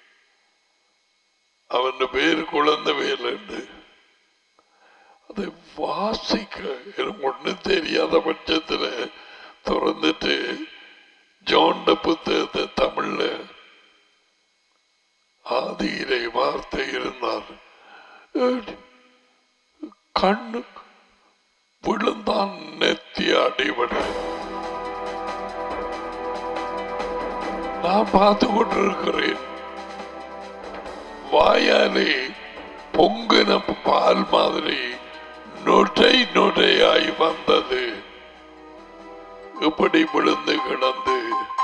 அவன் பேர் குழந்தைவேல் என்று அதை வாசிக்க எனக்கு ஒன்றும் தெரியாத பட்சத்தில் திறந்துட்டு ஜோண்ட புத்தகத்தை தமிழ்ல ஆதியிலே வார்த்தை இருந்தார் கண்ணு விழுந்தான் நெத்தி அடிபட நான் பார்த்து கொண்டிருக்கிறேன் வாயாலே பொங்கின பால் மாதிரி நொட்டை நொட்டையாய் வந்தது இப்படி விழுந்து கிடந்து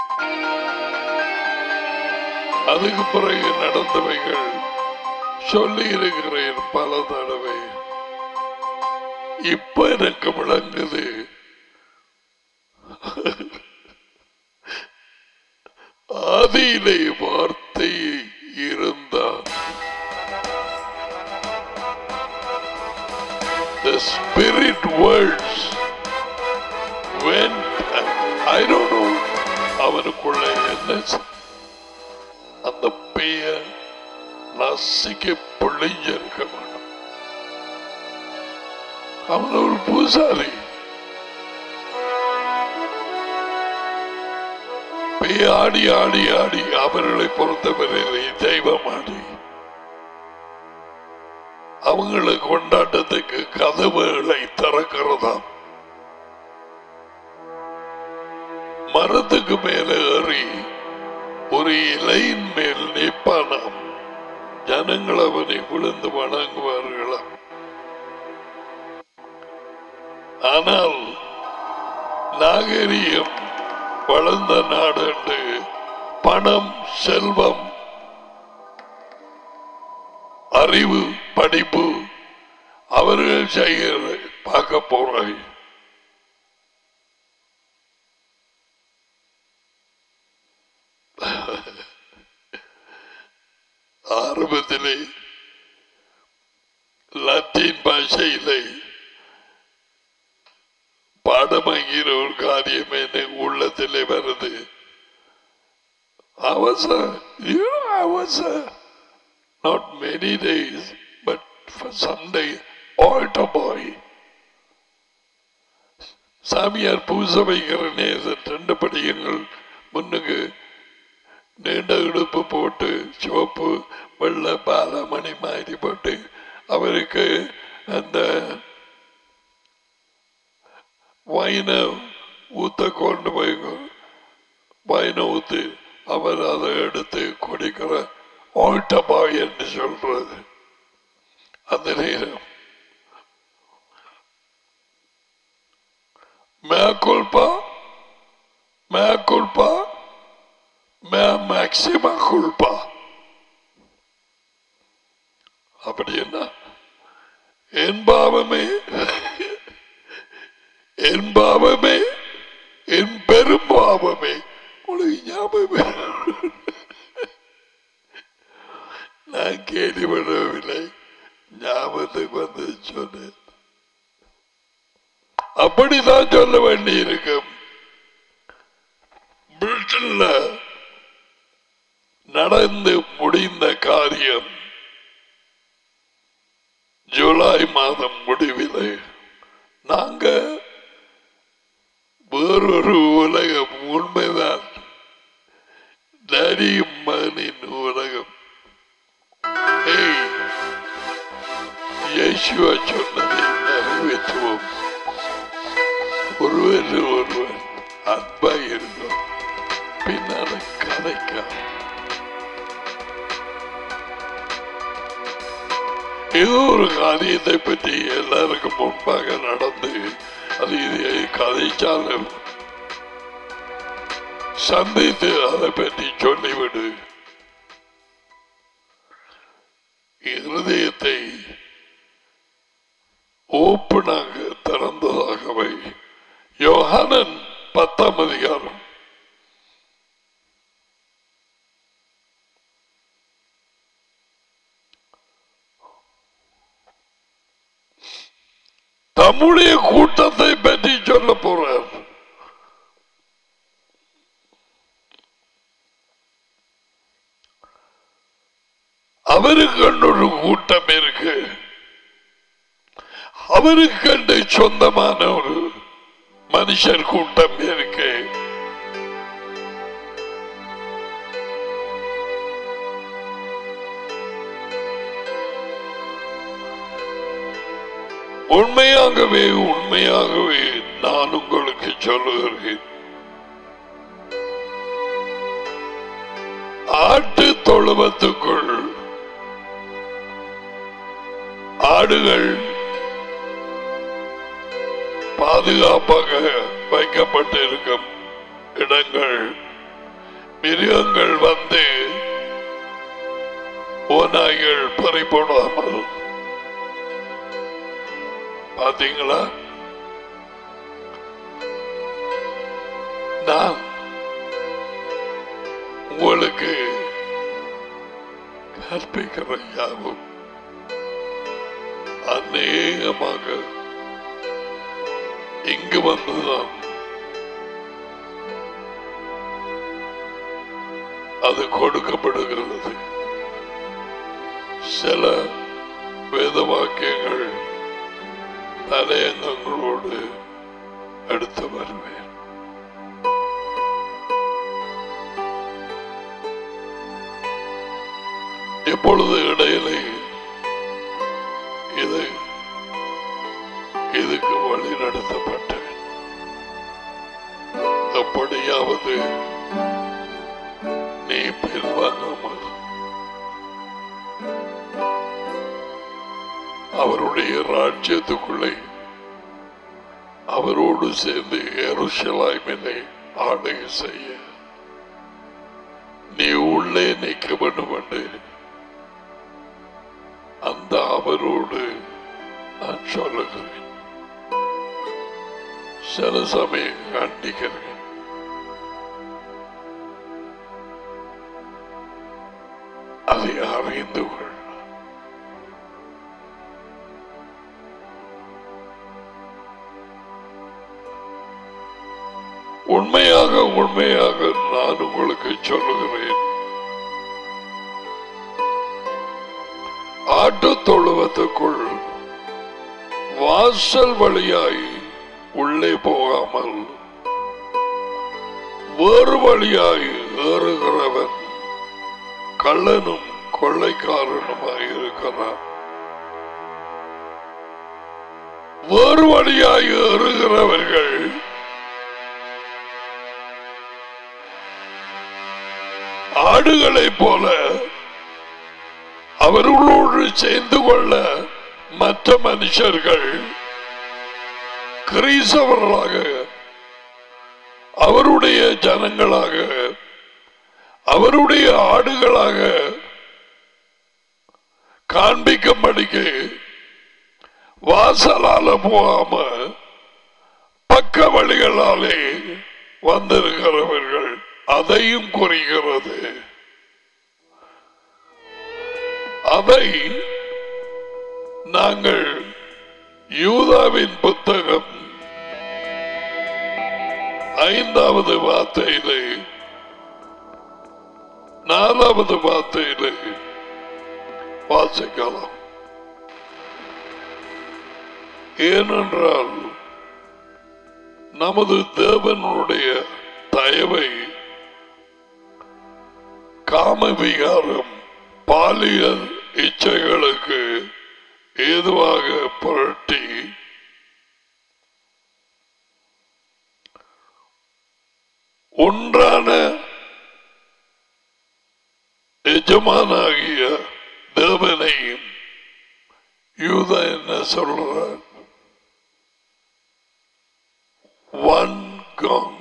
அதுக்கு பிறகு நடந்தவைகள் சொல்லி இருக்கிறேன் பல தடவை இப்ப எனக்கு விளங்குது ஆதியிலே வார்த்தை இருந்தார் The spirit words darkness அந்த பேய நசிக்க பிழிஞ்சிருக்க வேண்டும் அவன் ஒரு பூசாரி பேய் ஆடி ஆடி ஆடி அவர்களை பொறுத்தவரையிலே தெய்வமாடி அவங்களை கொண்டாட்டத்துக்கு கதவுகளை திறக்கிறதாம் மரத்துக்கு மேல ஏறி ஒரு இலையின் மேல் நிற்பானாம் ஜனங்கள் அவனை விழுந்து வணங்குவார்களாம் ஆனால் நாகரிகம் வளர்ந்த நாடு என்று பணம் செல்வம் அறிவு படிப்பு அவர்கள் செய்கிற பார்க்க போறாங்க ஆரம்பத்திலே லத்தீன் பாஷையிலே பாடமாகிற ஒரு காரியம் என்ன உள்ளத்திலே வருது அவசர you know, அவசர not many days but for some day altar boy சாமியார் பூசை வைக்கிற நேசன் ரெண்டு படியங்கள் முன்னுக்கு நீண்ட இடுப்பு போட்டு சிவப்பு வெள்ளை பாலமணி மாதிரி போட்டு அவருக்கு அந்த வைன ஊத்த கொண்டு போய் வைன ஊத்து அவர் அதை எடுத்து குடிக்கிற ஓட்டபாய் என்று சொல்றது அந்த நேரம் mea culpa mea culpa mea maxima culpa அப்படி என்ன என் பாவமே என் பாவமே என் பெரும் பாவமே உனக்கு ஞாபகம் நான் கேள்விப்படவில்லை ஞாபகத்துக்கு வந்து சொன்னேன் அப்படிதான் சொல்ல வேண்டி இருக்கும் பிரிட்டன்ல நடந்து முடிந்த காரியம் ஜூலை மாதம் முடிவிலே நாங்க வேறொரு உலகம் உண்மைதான் நரியும் மகனின் உலகம் ஏய் இயேசுவா சொன்னதை நிறைவேற்றுவோம் ஒருவர் ஒருவர் அன்பாக இருக்கும் பின்னால கதைக்காம ஏதோ ஒரு காரியத்தை பற்றி எல்லாருக்கும் முன்பாக நடந்து அது இதை கதைச்சாலும் சந்தித்து அதை பற்றி சொல்லிவிடு இருதயத்தை ஓப்பனாக திறந்ததாகவே யோகானன் பத்தாம் அதிகாரம் தம்முடைய கூட்டத்தை பற்றி சொல்ல போறார் அவருக்கு ஒரு கூட்டம் இருக்கு அவருக்கு சொந்தமான ஒரு மனுஷர் கூட்டம் இருக்கு உண்மையாகவே உண்மையாகவே நான் உங்களுக்கு சொல்லுகிறேன் ஆட்டு தொழுவத்துக்குள் ஆடுகள் பாதுகாப்பாக வைக்கப்பட்டிருக்கும் இடங்கள் மிருகங்கள் வந்து ஓநாய்கள் பறிபோடாமல் பாத்தீங்களா நான் உங்களுக்கு கற்பிக்கிற யாவும் அநேகமாக இங்கு வந்துதான் அது கொடுக்கப்படுகிறது சில வேத வாக்கியங்கள் தலையங்கங்களோடு எடுத்து வருவேன் இப்பொழுது இடையிலே இது இதுக்கு வழி நடத்தப்பட்டேன் அப்படியாவது நீ பின்வாங்காமல் அவருடைய ராஜ்யத்துக்குள்ளே அவரோடு சேர்ந்து எருஷலாய்மினை ஆடை செய்ய நீ உள்ளே நிற்க வேண்டும் என்று அந்த அவரோடு நான் சொல்லுகிறேன் சில சமயம் கண்டிக்கிறேன் அதை அறிந்து கொள் உண்மையாக உண்மையாக நான் உங்களுக்கு சொல்லுகிறேன் ஆட்டு தொழுவத்துக்குள் வாசல் வழியாய் உள்ளே போகாமல் வேறு வழியாய் ஏறுகிறவன் கள்ளனும் கொள்ளைக்காரனுமாய் இருக்கிறான் வேறு வழியாய் ஏறுகிறவர்கள் ஆடுகளைப் போல அவர்களோடு சேர்ந்து கொள்ள மற்ற மனுஷர்கள் கிரீசவர்களாக அவருடைய ஜனங்களாக அவருடைய ஆடுகளாக காண்பிக்கும்படிக்கு வாசலால போகாம பக்க வழிகளாலே வந்திருக்கிறவர்கள் அதையும் குறிக்கிறது அதை நாங்கள் யூதாவின் புத்தகம் ஐந்தாவது வார்த்தையிலே நாலாவது வார்த்தையிலே வாசிக்கலாம் ஏனென்றால் நமது தேவனுடைய தயவை காமவிகாரம் பாலியல் இச்சைகளுக்கு ஏதுவாக புரட்டி ஒன்றான எஜமானாகிய தேவனையும் யூதா என்ன சொல்றார் one God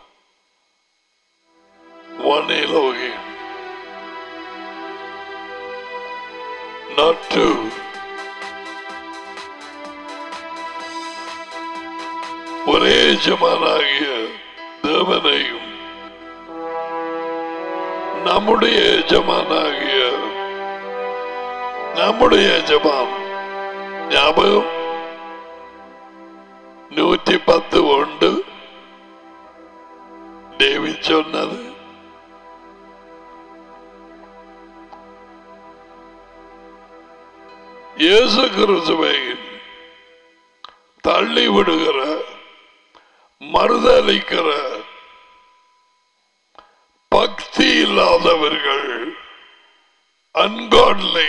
one Elohim not two ஒரே எஜமானாகிய தேவனையும் நம்முடைய எஜமானாகிய நம்முடைய எஜமான் ஞாபகம் நூற்றி பத்து உண்டு டேவிட் சொன்னது இயேசு கிறிஸ்துவை தள்ளி விடுகிற மறுதளிக்கிற பக்தி இல்லாதவர்கள் அன்காட்லி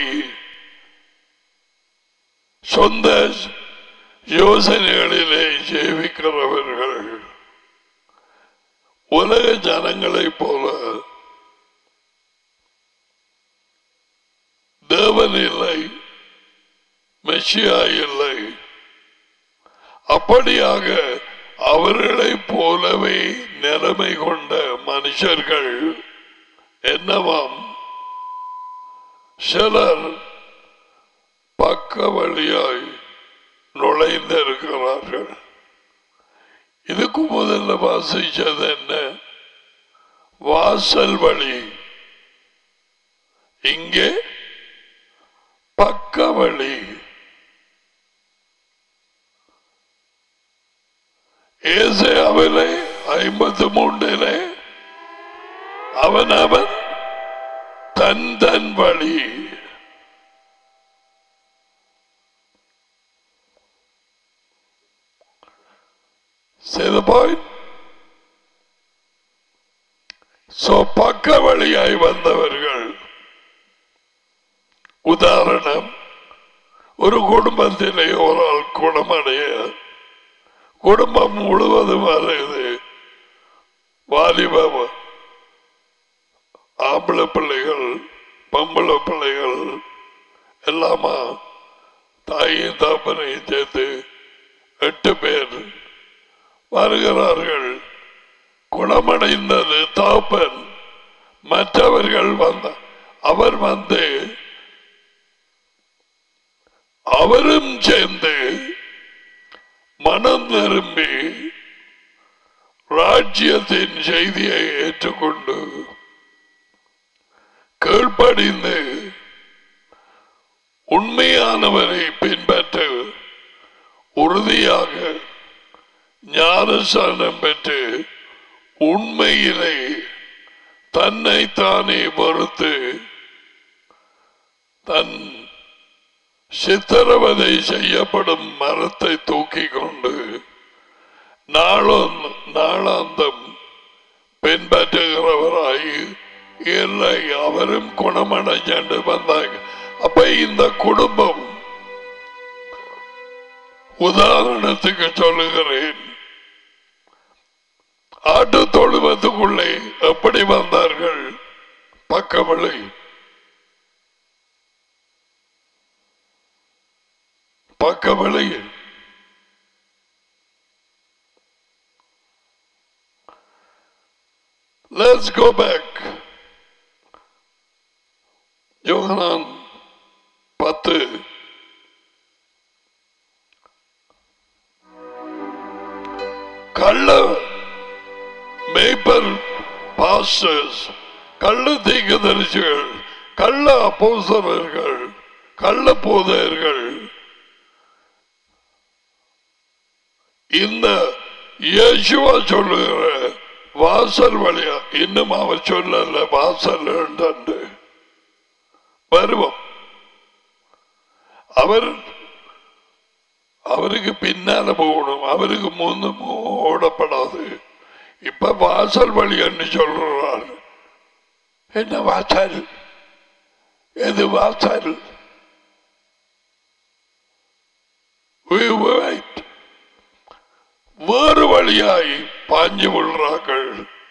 சொந்த யோசனைகளிலே ஜெயிக்கிறவர்கள் உலக ஜனங்களைப் போல தேவன் இல்லை மெஷியா இல்லை அப்படியாக அவர்களைப் போலவே நிலைமை கொண்ட மனுஷர்கள் என்னவாம் சிலர் பக்க வழியாய் நுழைந்திருக்கிறார்கள் இதுக்கு முதல்ல வாசிச்சது என்ன வாசல் வழி இங்கே பக்க வழி ஏசையாவிலே ஐம்பத்தி மூன்றிலே அவன் அவன் தன் தன் வழி See the point? So, பக்க வழியாய் வந்தவர்கள் உதாரணம் ஒரு குடும்பத்திலே ஒரு ஆள் குணமடைய குடும்பம் முழுவதும் வருது வாலிப ஆம்பளை பிள்ளைகள் பொம்பளை பிள்ளைகள் எல்லாமா தாயும் தாப்பனையும் சேர்த்து எட்டு பேர் வருகிறார்கள் குணமடைந்தது தாப்பன் மற்றவர்கள் வந்த அவர் வந்து அவரும் சேர்ந்து மனம் நிரம்பி ராஜ்யத்தின் செய்தியை ஏற்றுக்கொண்டு கீழ்ப்படிந்து உண்மையானவரை பின்பற்ற உறுதியாக ஞானசானம் பெற்று உண்மையிலே தன்னை தானே மறுத்து தன் சித்திரவதை செய்யப்படும் மரத்தை தூக்கி கொண்டு நாளும் நாளாந்தம் பின்பற்றுகிறவராய் இல்லை அவரும் குணமடைஞ்சு வந்தாங்க அப்ப இந்த குடும்பம் உதாரணத்துக்கு சொல்லுகிறேன் ஆட்டு தொழுவத்துக்குள்ளே எப்படி வந்தார்கள் பக்கவழி பக்கவழியில் Let's go back. யோகனான் பத்து கள்ள மேய்ப்பர் பாஸ்டர்ஸ் கள்ள தீர்க்கதரிசிகள் கள்ள அப்போசரர்கள் கள்ள போதையர்கள் இந்த இயேசுவா சொல்லுகிற வாசல் வழியா இன்னும் அவர் சொல்லல வாசல் என்று வருவோம் அவர் அவருக்கு பின்னால போகணும் அவருக்கு முன்னு ஓடப்படாது இப்ப வாசல் வழி என்று சொல்றார் என்ன வாசல் எது வாசல் We wait. வேறு வழியாய் பாஞ்சு கொள்றார்கள்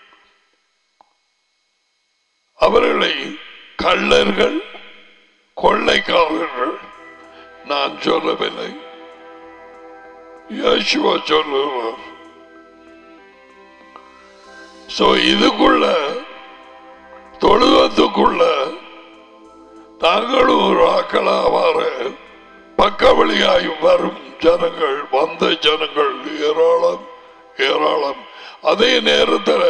அவர்களை கள்ளர்கள் கொள்ளைக்காரர்கள் நான் சொல்லவில்லை யேசுவா சொல்லுவார் சோ இதுக்குள்ள தொழுவத்துக்குள்ள தாங்களும் ஒரு ஆக்களாவாறு பக்க வழியாய் வரும் ஜனங்கள் வந்த ஜனங்கள் ஏராளம் ஏராளம் அதே நேரத்தில்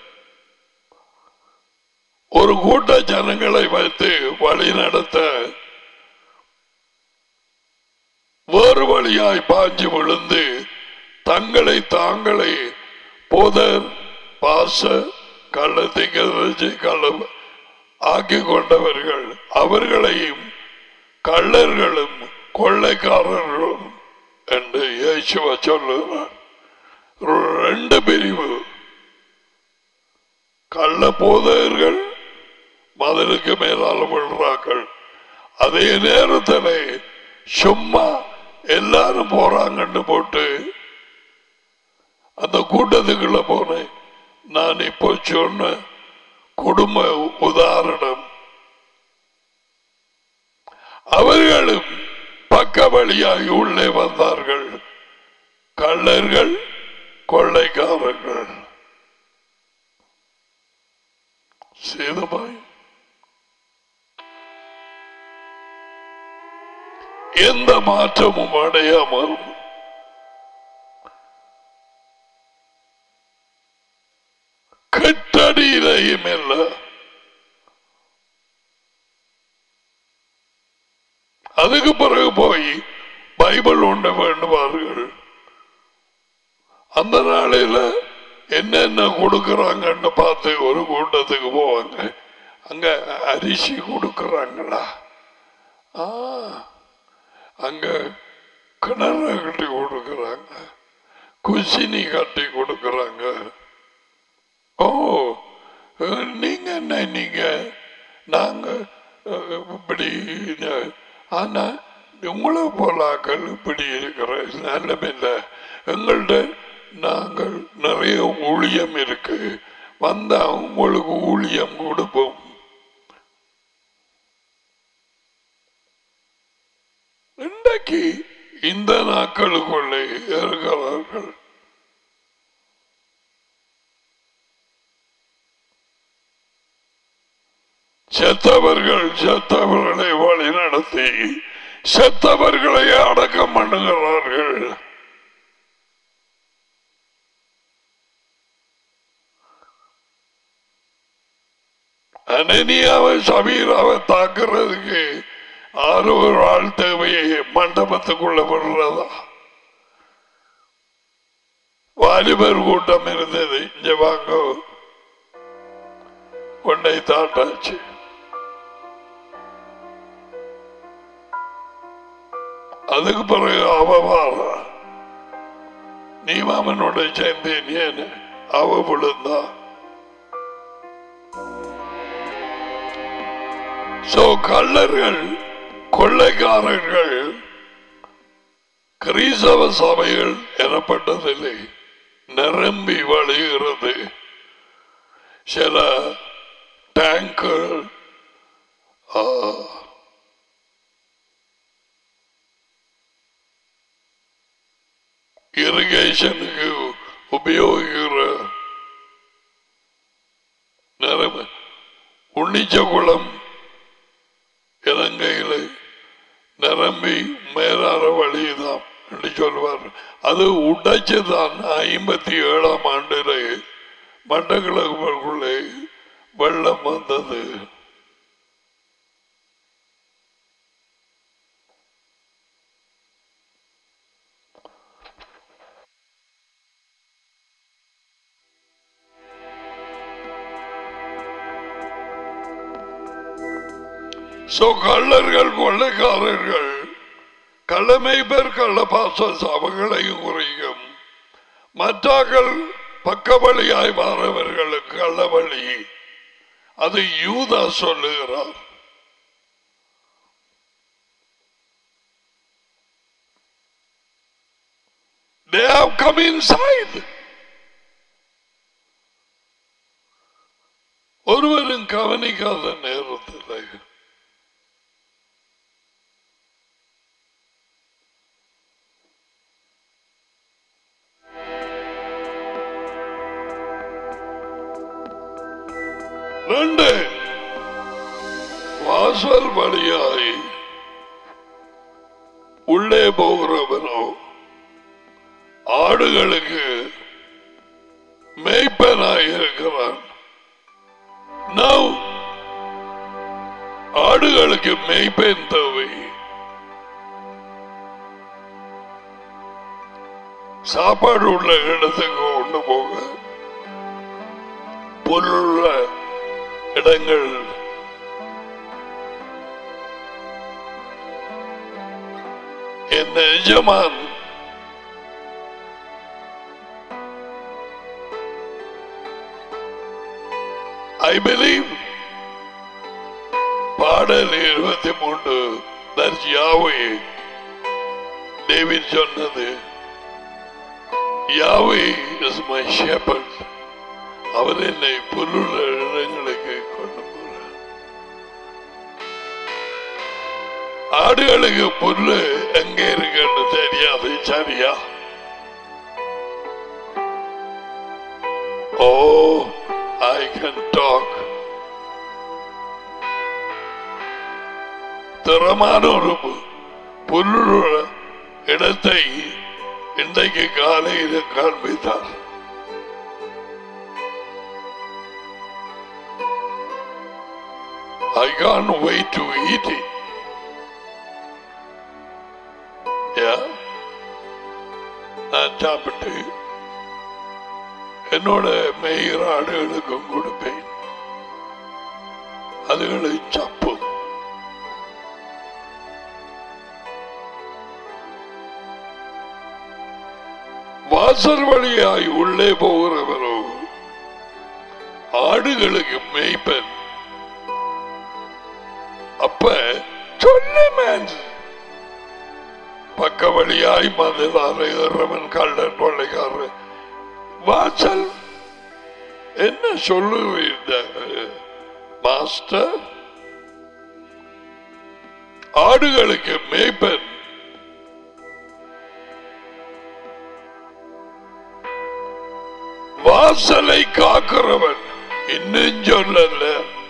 ஒரு கூட்ட ஜனங்களை வைத்து வழி நடத்த வேறு வழியாய் பாஞ்சு விழுந்து தங்களை தாங்களே போதர் பாச கள்ளத்திற்கு கள்ள ஆக்கி கொண்டவர்கள் அவர்களையும் கள்ளர்களும் கொள்ளைக்காரர்களும் என்று இயேசுவ சொல்லுகிறார் ரெண்டு பிரிவு கள்ள போதகர்கள் மதலுக்கு மேலால விழுறார்கள் அதே நேரத்தில் சும்மா எல்லாரும் போறாங்கன்னு போட்டு அந்த கூட்டத்துக்குள்ள போனேன் நான் இப்போ சொன்ன குடும்ப உதாரணம் அவர்களும் பக்க வழியாய் உள்ளே வந்தார்கள் கள்ளர்கள் கொள்ளைக்காரர்கள் சேதமாய் எந்த மாற்றமும் அடையாமல் கட்டடியிலையும் இல்லை அதுக்கு பிறகு போய் பைபிள் ஒன்று வேண்டுவார்கள் அந்த நாளையில என்னென்ன கொடுக்கறாங்கன்னு பார்த்து ஒரு கூட்டத்துக்கு போவாங்க அங்க அரிசி கொடுக்கறாங்களா ஆ அங்க கிணறு கட்டி கொடுக்கறாங்க குசினி கட்டி கொடுக்கறாங்க ஓ அஹ், நீங்க என்ன நீங்க நாங்க அஹ், இப்படி அஹ், ஆனா உங்களை போலாக்கள் இப்படி இருக்கிற நிலைமையில எங்கள்கிட்ட நாங்கள் நிறைய ஊழியம் இருக்கு வந்தா உங்களுக்கு ஊழியம் கொடுப்போம் இன்றைக்கு இந்த நாட்களுக்குள்ளே இருக்கிறார்கள் செத்தவர்கள் செத்தவர்களை வழி நடத்தி செத்தவர்களை அடக்கம் பண்ணுகிறார்கள் அனனியாவை சபீராவை தாக்குறதுக்கு ஆறு ஒரு ஆள் தேவையை மண்டபத்துக்குள்ள விடுறதா வாலிபர் கூட்டம் இருந்தது இங்க வாங்க கொண்டை தாட்டாச்சு அதுக்கு பிறகு அவ வாரா நீ மாமனோட சேர்ந்தேன் ஏன்னு அவ விழுந்தா சோ கள்ளர்கள் கொள்ளைக்காரர்கள் கிரீசவ சபைகள் எனப்பட்டதில்லை நிரம்பி வழிகிறது சில டேங்கர் இரிகேஷனுக்கு உபயோகிக்கிற நிரம்ப உன்னிச்சகுளம் இலங்கையில் நிரம்பி மேலாற வழிதான் என்று சொல்வார் அது உடைச்சுதான் ஐம்பத்தி ஏழாம் ஆண்டில் மட்டக்கிழக்குள்ளே வெள்ளம் வந்தது சோ கள்ளர்கள் கொள்ளைக்காரர்கள் கள்ளமை பேர் கள்ளபாச சபங்களையும் குறையும் மற்றாக்கள் பக்கவழியாய் மாறவர்களுக்கு கள்ளவழி அது யூதா சொல்லுகிறார் They have come inside. ஒருவரும் கவனிக்காத நேரத்தில் ரெண்டு வாசல் வழியாய் உள்ளே போகிறவனோ ஆடுகளுக்கு மேய்ப்பனாய் இருக்கிறான் Now, ஆடுகளுக்கு மேய்ப்பேன் தேவை சாப்பாடு உள்ள இடத்துக்கு கொண்டு போக புல்லுள்ள இடங்கள் என் எஜமான் I believe பாடல் இருபத்தி மூன்று யாவே டேவிட் சொன்னது யாவே இஸ் மை ஷெப்பர்ட் அவர் என்னை புல்லுள்ள இடங்களுக்கு கொண்டு போறார் ஆடுகளுக்கு புல்லு எங்க இருக்குன்னு தெரியாது சரியா ஓ I can talk. திறமான ஒரு பு- புல்லுள்ள இடத்தை இன்றைக்கு காலையில் காண்பித்தார் I can't wait to eat it. Yeah. நான் சாப்பிட்டு என்னோட மேயிற ஆடுகளுக்கும் கொடுப்பேன் அதுகளை சப்பும் வாசல் வழியாய் உள்ளே போகிறவரோ ஆடுகளுக்கு மேய்ப்பன் அப்ப சொல்லுமன் பக்க வழியாய் மதிலார ஏறவன் கள்ளன் கொள்ளைக்காரன் வாசல் என்ன சொல்லுவீங்க மாஸ்டர் ஆடுகளுக்கு மேய்ப்பன் வாசலை காக்கிறவன் இன்னும் சொல்லல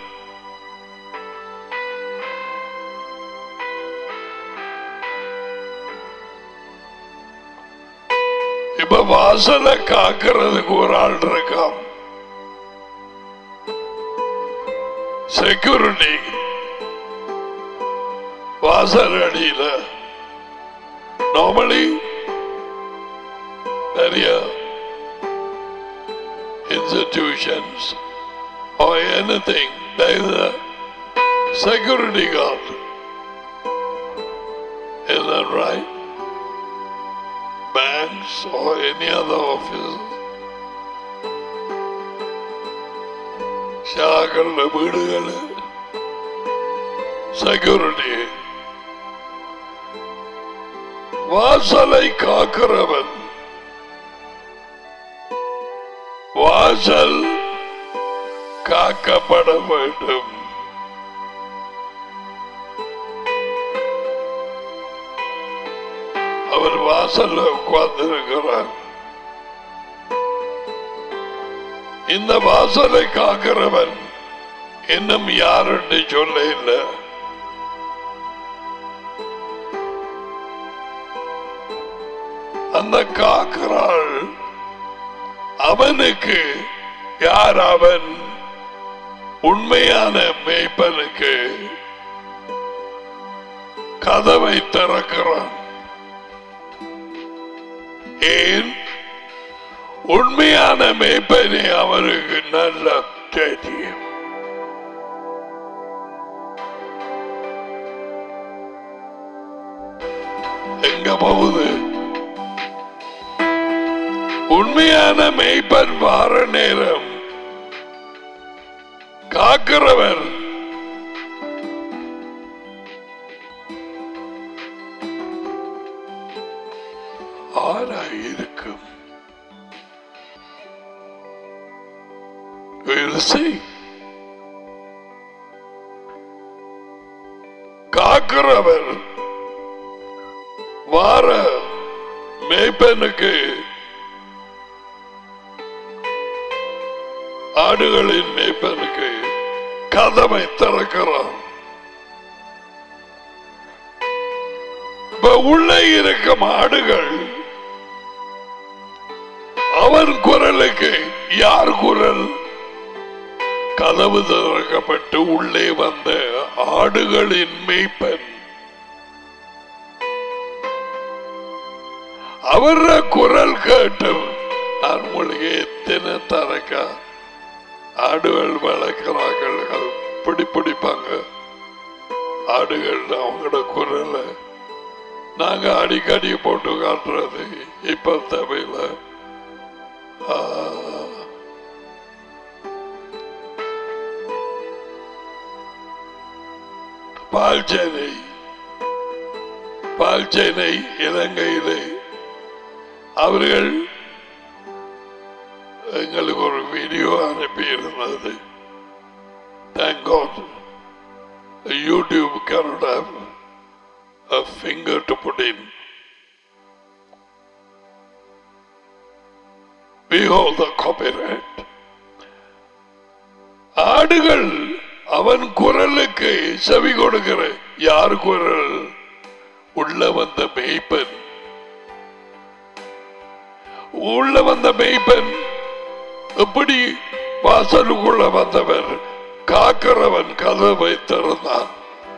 இப்ப வாசலை காக்கிறதுக்கு ஒரு ஆள் இருக்கான் செக்யூரிட்டி வாசல் அடியில நார்மலி பெரிய institutions or anything, there is a security guard. Is that right? Banks or any other office. ஷாக்கள வீடுகள் செக்யூரிட்டி வாசலை காக்கிறவன் வாசல் காக்கப்பட வேண்டும் அவர் வாசல்ல உட்கார்ந்திருக்கிறார் இந்த வாசலை காக்கிறவன் இன்னும் யாருன்னு சொல்ல இல்லை அந்த காக்கிறாள் அவனுக்கு யார் அவன் உண்மையான மேய்ப்பனுக்கு கதவை திறக்கிறான் ஏன் உண்மையான மேய்ப்பனை அவருக்கு நல்ல தெரியும் எங்க போகுது உண்மையான மெய்ப்பன் வார நேரம் காக்கிறவர் ஆராயிருக்கும் We'll see. காக்கிறவர் வார மேய்ப்பனுக்கு ஆடுகளின் மேய்ப்பனுக்கு கதவை திறக்கிறான் இப்ப உள்ளே இருக்கும் ஆடுகள் அவன் குரலுக்கு யார் குரல் கதவு திறக்கப்பட்டு உள்ளே வந்த ஆடுகளின் மேய்ப்பன் அவர குரல் கேட்டு நான் உங்களுக்கு எத்தனை தரக்க ஆடுகள் வளர்க்கிறார்கள் அது பிடி பிடிப்பாங்க ஆடுகள் அவங்களோட குரலை நாங்க அடிக்கடி போட்டு காட்டுறது இப்ப தேவையில்லை ஆ. பால்சேனை பால்சேனை இலங்கையிலே அவர்கள் எங்களுக்கு ஒரு வீடியோ அனுப்பி இருந்தது thank God YouTube cannot have a finger to put in. We hold the copyright. ஆடுகள் அவன் குரலுக்கு செவி கொடுக்கிற யார் குரல் உள்ள வந்த மேய்ப்பன் உள்ள வந்த மேய்ப்பன் எப்படி வாசலுக்குள்ள வந்தவர் காக்கிறவன் கதவை திறந்தான்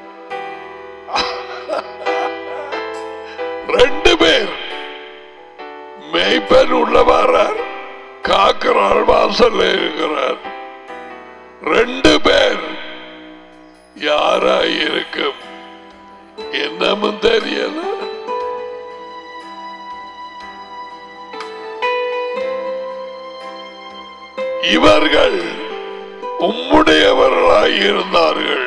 ரெண்டு பேர் மேய்ப்பன் உள்ள வரார் காக்கிறாள் வாசல்ல இருக்கிறார் ரெண்டு பேர் யாராயிருக்கும் என்னமும் தெரியல இவர்கள் உம்முடையவர்களாய் இருந்தார்கள்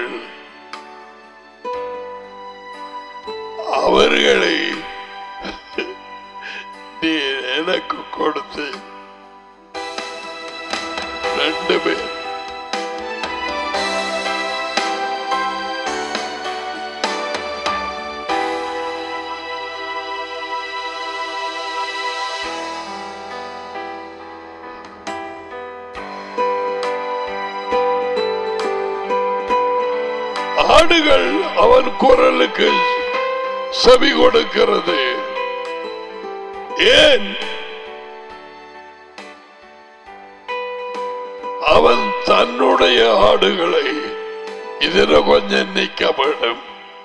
அவர்களை நீ எனக்கு கொடுத்து ரெண்டு பேர் ஆடுகள் அவன் குரலுக்கு செவி கொடுக்கிறது ஏன் அவன் தன்னுடைய ஆடுகளை இதில் கொஞ்சம் நிக்க வேண்டும்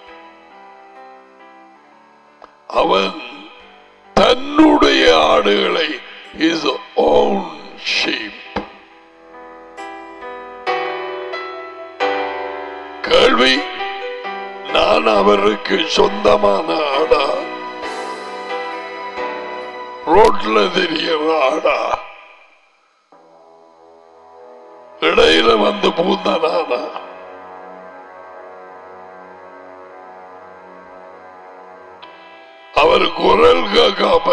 அவன் தன்னுடைய ஆடுகளை இஸ் ஓன் ஷீப் கேள்வி நான் அவருக்கு சொந்தமான ஆடா ரோட்ல தெரிகிற ஆடா இடையில வந்து பூந்தனானா அவர் குரல் கேட்காம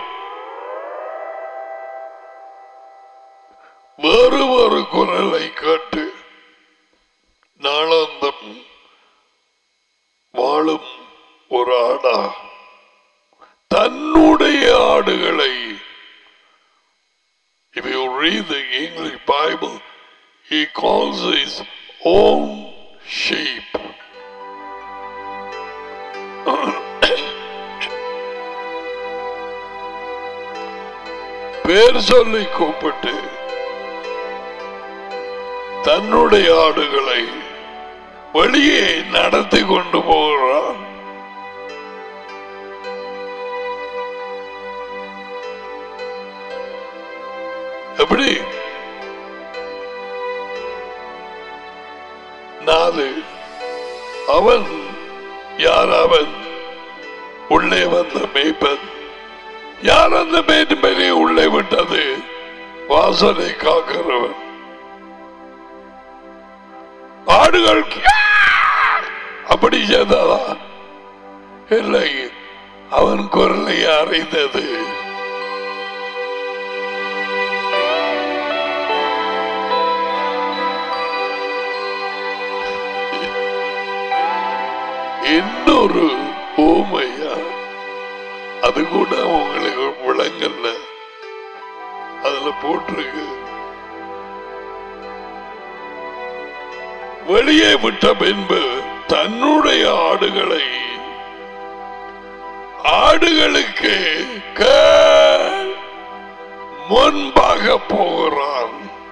வேறு ஒரு குரலை கேட்டு நாளாந்தம் வாழும் ஒரு ஆடா தன்னுடைய ஆடுகளை If you read the English Bible, he calls his own sheep. பேர் சொல்லி கூப்பிட்டு தன்னுடைய ஆடுகளை வெளியே நடத்தி கொண்டு போகிறான் எப்படி நாலு அவன் யார் அவன் உள்ளே வந்த மேய்ப்பன் யார் அந்த மேய்ப்பனை உள்ளே விட்டது வாசலை காக்கிறவன் ஆடுகள் அப்படி செய்ததா இல்லை அவன் குரலை அறிந்தது இன்னொரு ஓமையா அது கூட உங்களுக்கு விளங்கல்ல அதுல போட்டிருக்கு வெளியே விட்ட பின்பு தன்னுடைய ஆடுகளை ஆடுகளுக்கு க- முன்பாக போகிறான்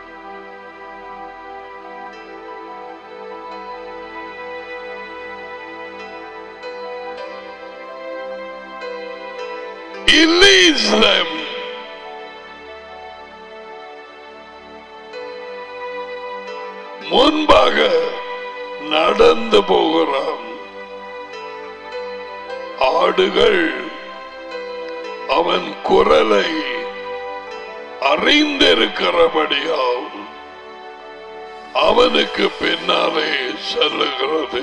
He leads them. முன்பாக நடந்து போகிறான் ஆடுகள் அவன் குரலை அறிந்திருக்கிறபடியால் அவனுக்கு பின்னாலே செல்லுகிறது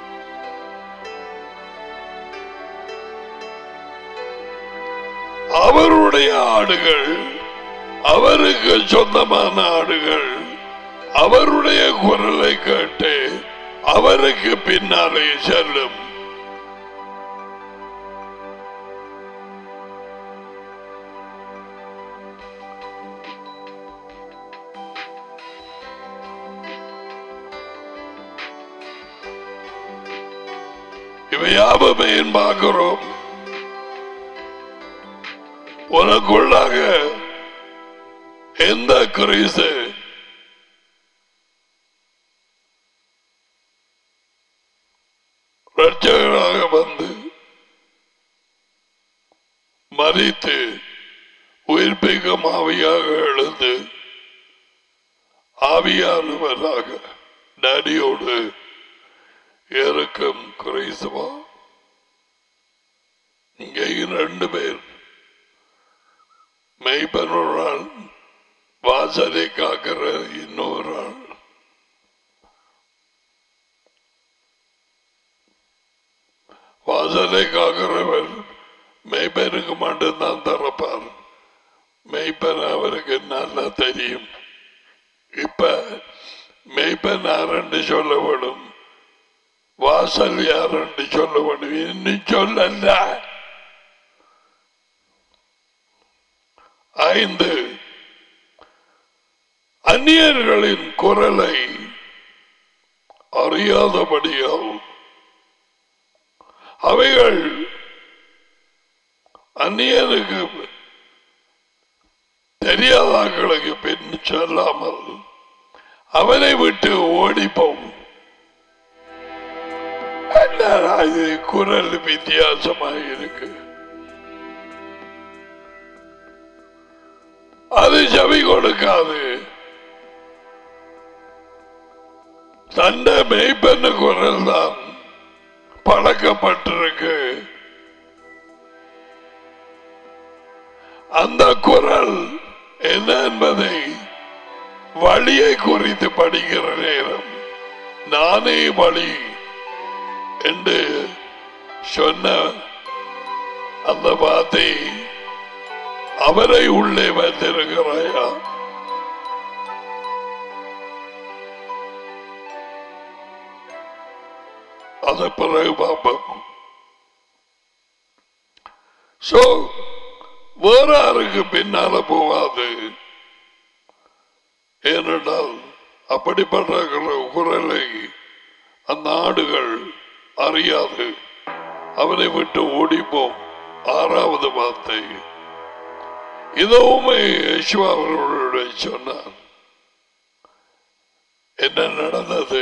அவருடைய ஆடுகள் அவருக்கு சொந்தமான ஆடுகள் அவருடைய குரலை கேட்டு அவருக்கு பின்னாலே செல்லும் இவை யாபமே பார்க்கிறோம் உனக்குள்ளாக எந்த கிறிஸ்து ரட்சகராக வந்து மறித்து உயிர்ப்பிக்கும் ஆவியாக எழுந்து ஆவியானவராக டேடியோடு இறக்கம் குறைசுவா இங்கேயும் ரெண்டு பேர் மெய்ப்பன் ஒரு ஆள் வாசலை காக்கிற இன்னொரு ஆள் வாசலை காக்கிறவர் மெய்ப்பனுக்கு மட்டும்தான் திறப்பார் மெய்ப்பன் அவருக்கு நல்லா தெரியும் இப்ப மெய்ப்பன் யாருன்னு சொல்ல வேணும் வாசல் யாருன்னு சொல்ல வேணும் இன்னும் சொல்லல ஐந்து அந்நியர்களின் குரலை அறியாதபடியால் அவைகள் அந்நியருக்கு தெரியாதாக்களுக்கு பின் சொல்லாமல் அவனை விட்டு ஓடிப்போம் என்னடா இது குரல் வித்தியாசமாக இருக்கு அது செவி கொடுக்காது தண்டை மெய்ப்பெண்ண குரல் தான் பழக்கப்பட்டிருக்கு அந்த குரல் என்ன என்பதை வழியை குறித்து படிக்கிற நேரம் நானே வழி என்று சொன்ன அந்த வார்த்தை அவரை உள்ளே வைத்திருக்கிறாயா அதை பிறகு பார்ப்போம் சோ வேற யாருக்கு பின்னால போவாது ஏனென்றால் அப்படிப்பட்ட குர- குரலை அந்த ஆடுகள் அறியாது அவனை விட்டு ஓடிப்போம் ஆறாவது வார்த்தை இதுவுமே யேசுவா அவர்களுடைய சொன்னார் என்ன நடந்தது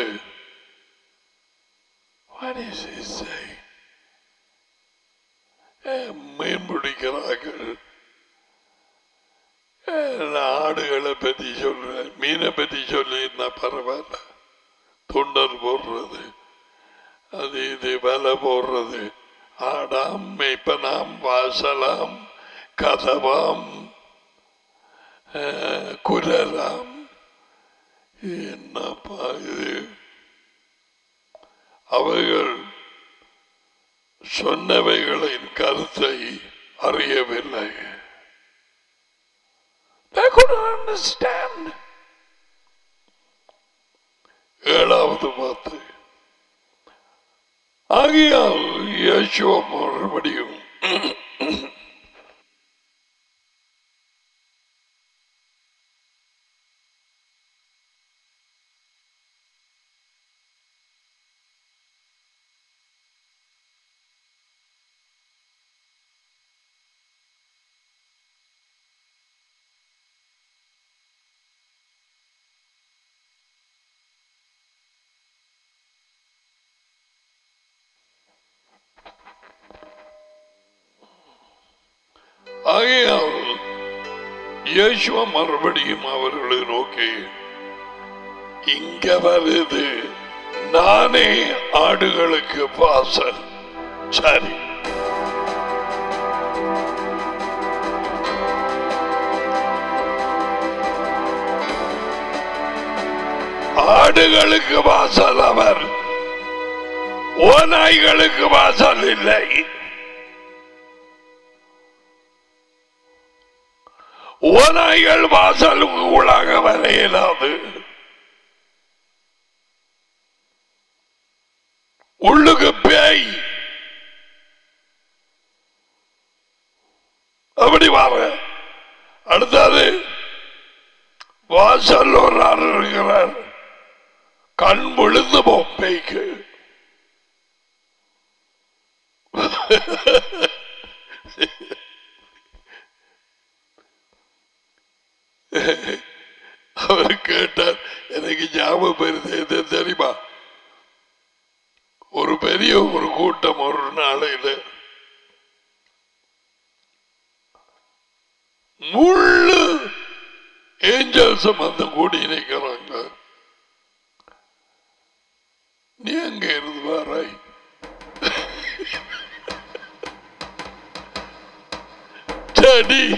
What is he saying? ஏன் மீன் பிடிக்கிறார்கள் ஏன் நான் ஆடுகளை பத்தி சொல்றேன் மீனை பத்தி சொல்லி பரவாயில்ல துண்டல் போடுறது அது இது வலை போடுறது ஆடாம் மெய்ப்பனாம் வாசலாம் கதவாம் அஹ், குரலாம் என்னப்பா இது அவைகள் சொன்னவைகளின் கருத்தை அறியவில்லை They couldn't understand. ஏழாவது வார்த்தை ஆகியால் இயேசுவ மறுபடியும் ஆகையால் இயேசுவ மறுபடியும் அவர்களை நோக்கி இங்க வருது நானே ஆடுகளுக்கு வாசல் சரி ஆடுகளுக்கு வாசல் அவர் ஓநாய்களுக்கு வாசல் இல்லை ஓநாய்கள் வாசலுக்கு உள்ளாக வர இயலாது உள்ளுக்கு பேய் அப்படி வார அடுத்தது வாசல் ஒரு ஆள் இருக்கிறார் கண் விழுந்து போம் பேய்க்கு அவர் கேட்டார் எனக்கு ஞாபகம் வருது எது தெரியுமா ஒரு பெரிய ஒரு கூட்டம் ஒரு நாளையில முள்ளு ஏஞ்சல்ஸும் வந்து கூடி நிற்கிறாங்க நீ எங்க இருந்து வராய் Daddy,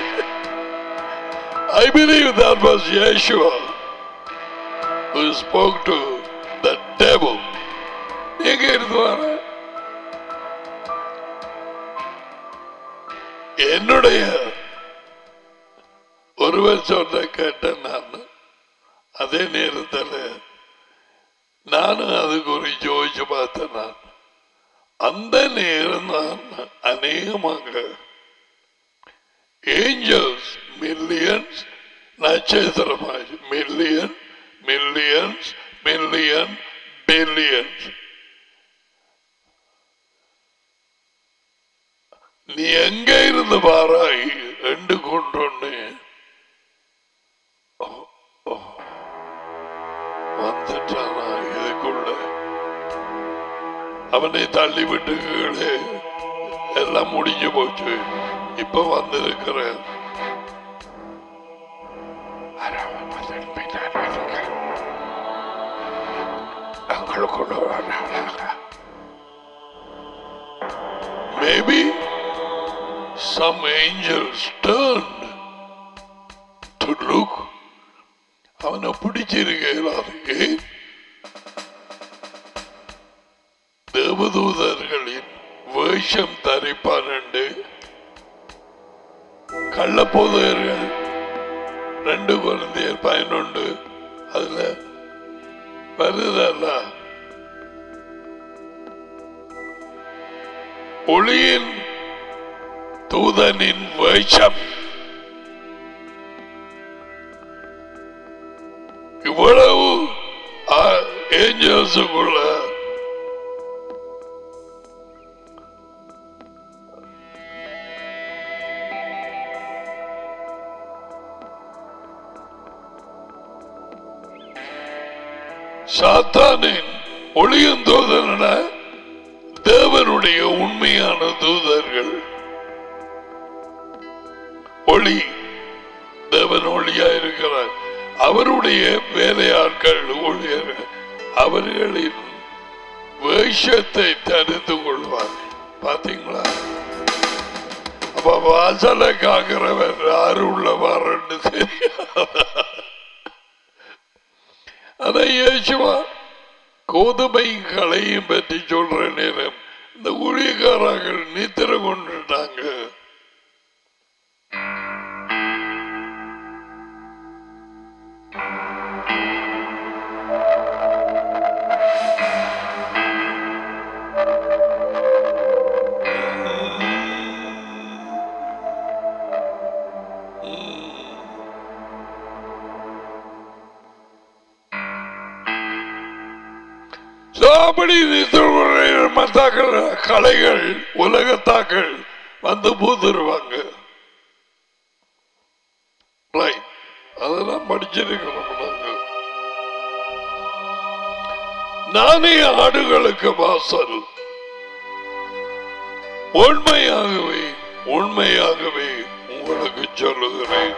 I believe that was Yeshua who spoke to the devil. நீ எங்க இருந்து வர என்னுடைய ஒருவர் சொன்ன கேட்டேன் நான் அதே நேரத்தில் நானும் அது குறித்து யோசிச்சு பார்த்தேன் நான் அந்த நேரம் நான் அநேகமாக ஏஞ்சல்ஸ் மில்லியன்ஸ் நட்சத்திரமாய் மில்லியன் மில்லியன்ஸ் மில்லியன் பில்லியன்ஸ் நீ எங்க இருந்து வாராய் என்று கொண்டோன்னு வந்துட்டானா இதுக்குள்ள அவனை தள்ளி விட்டு கீழே எல்லாம் முடிஞ்சு போச்சு இப்ப வந்திருக்கிறேன் எங்களுக்குள்ள Maybe some angels turned to look. அவனை பிடிச்சிருக்கிறார் ஏன் தேவதூதர்களின் வேஷம் தரிப்பான் என்று கள்ளப்போதர்கள் ரெண்டு குழந்தையர் பதினொன்று அதுல வருதல்ல ஒளியின் தூதனின் வேஷம் இவ்வளவு ஏஞ்சல்ஸுக்குள்ள சாத்தானின் ஒளியும் தூதன தேவனுடைய உண்மையான தூதர்கள் ஒளி தேவன் ஒளியா இருக்கிறார் அவருடைய வேலையாட்கள் ஊழியர்கள் அவர்களின் வேஷத்தை தடுத்து கொள்வார் பாத்தீங்களா அப்ப வாசல காக்கிறவர் யாரு உள்ளவாருன்னு தெரியாது ஆனா இயேசுவா கோதுமை களையும் பற்றி சொல்ற நேரம் இந்த ஊழியக்காரர்கள் நித்திர கொண்டுட்டாங்க So, அப்படி நித்திர மத்தாக்கள் கலைகள் உலகத்தாக்கள் வந்து பூத்துருவாங்க Right. அதெல்லாம் படிச்சிருக்கிறோம் நாங்கள் நானே ஆடுகளுக்கு வாசல் உண்மையாகவே உண்மையாகவே உங்களுக்கு சொல்லுகிறேன்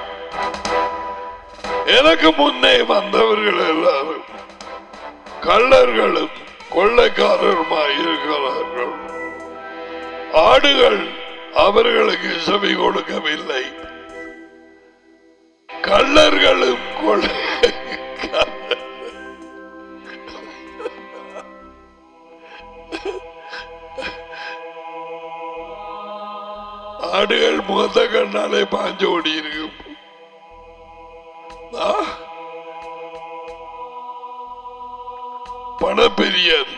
எனக்கு முன்னே வந்தவர்கள் எல்லாரும் கள்ளர்களும் கொள்ளைக்காரருமாய் இருக்கிறார்கள் ஆடுகள் அவர்களுக்கு செவி கொடுக்கவில்லை கள்ளர்களும் கொள்ளை ஆடுகள் முகத்த கண்ணாலே பாஞ்சு ஓடி இருக்கும் ஆ? பணப்பெரியர்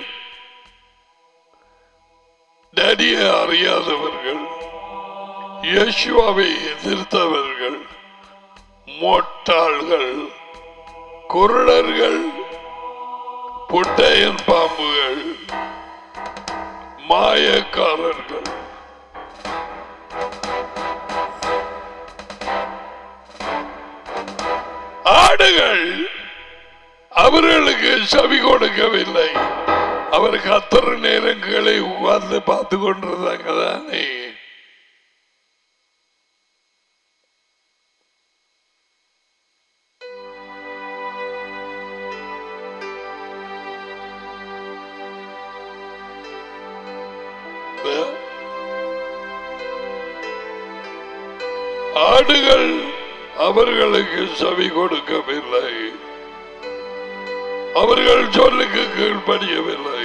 டேடியை அறியாதவர்கள் இயேசுவாவை எதிர்த்தவர்கள் மொட்டாள்கள் குருடர்கள் புட்டையன் பாம்புகள் மாயக்காரர்கள் ஆடுகள் அவர்களுக்கு செவி கொடுக்கவில்லை அவர் கத்தர் நேரங்களை உட்கார்ந்து பார்த்து கொண்டிருந்தாங்க தானே ஆடுகள் அவர்களுக்கு செவி கொடுக்கவில்லை அவர்கள் சொல்லுக்கு கீழ்ப்படியவில்லை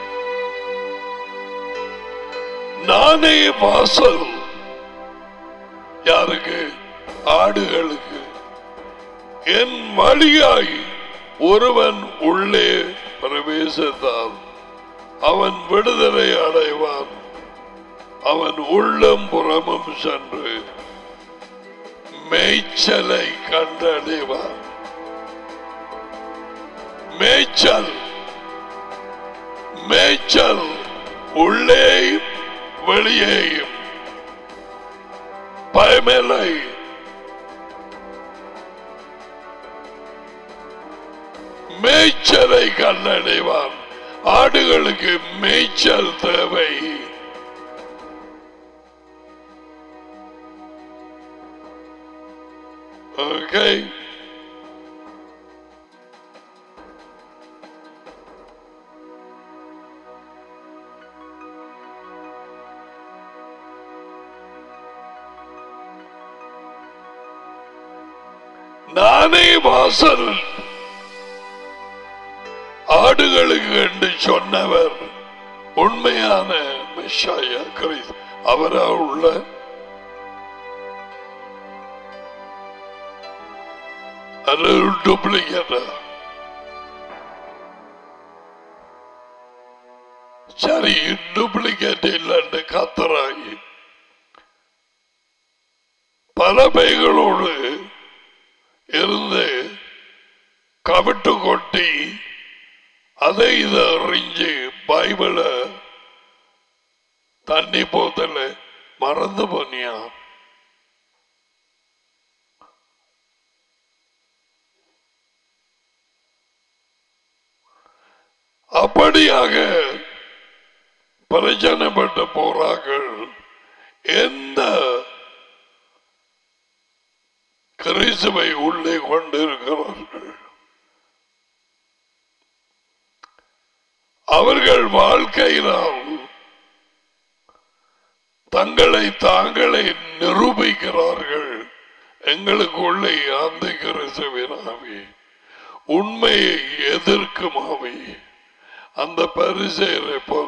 நானே வாசல் யாருக்கு ஆடுகளுக்கு என் வழியாய் ஒருவன் உள்ளே பிரவேசித்தால் அவன் விடுதலை அடைவான் அவன் உள்ளம் புறமும் சென்று மேய்ச்சலை கண்டடைவான் மேய்ச்சல் மேய்ச்சல் உள்ளே வெளியேயும் பயமில்லை மேய்ச்சலை கண்டடைவான் ஆடுகளுக்கு மேய்ச்சல் தேவை Okay. நானே வாசல் ஆடுகளுக்கு என்று சொன்னவர் உண்மையான மெஷாயா கிறிஸ்து அவரா உள்ள அது டூப்ளிகேட் சரி டூப்ளிகேட் இல்லைன்னு கத்தராகி பல பைகளோடு இருந்து கவிட்டு கொட்டி அதை இதை அறிஞ்சு பைபிள தண்ணி போத்தல மறந்து போனியா அப்படியாக பிரச்சனைப்பட்ட போராக்கள் எந்த கிறிஸ்துவை உள்ளே கொண்டிருக்கிறார்கள் அவர்கள் வாழ்க்கையினால் தங்களை தாங்களே நிரூபிக்கிறார்கள் எங்களுக்குள்ளே அந்த கிறிஸ்துவினாவே உண்மையை எதிர்க்கும் ஆவி அந்த பரிசெயரை போல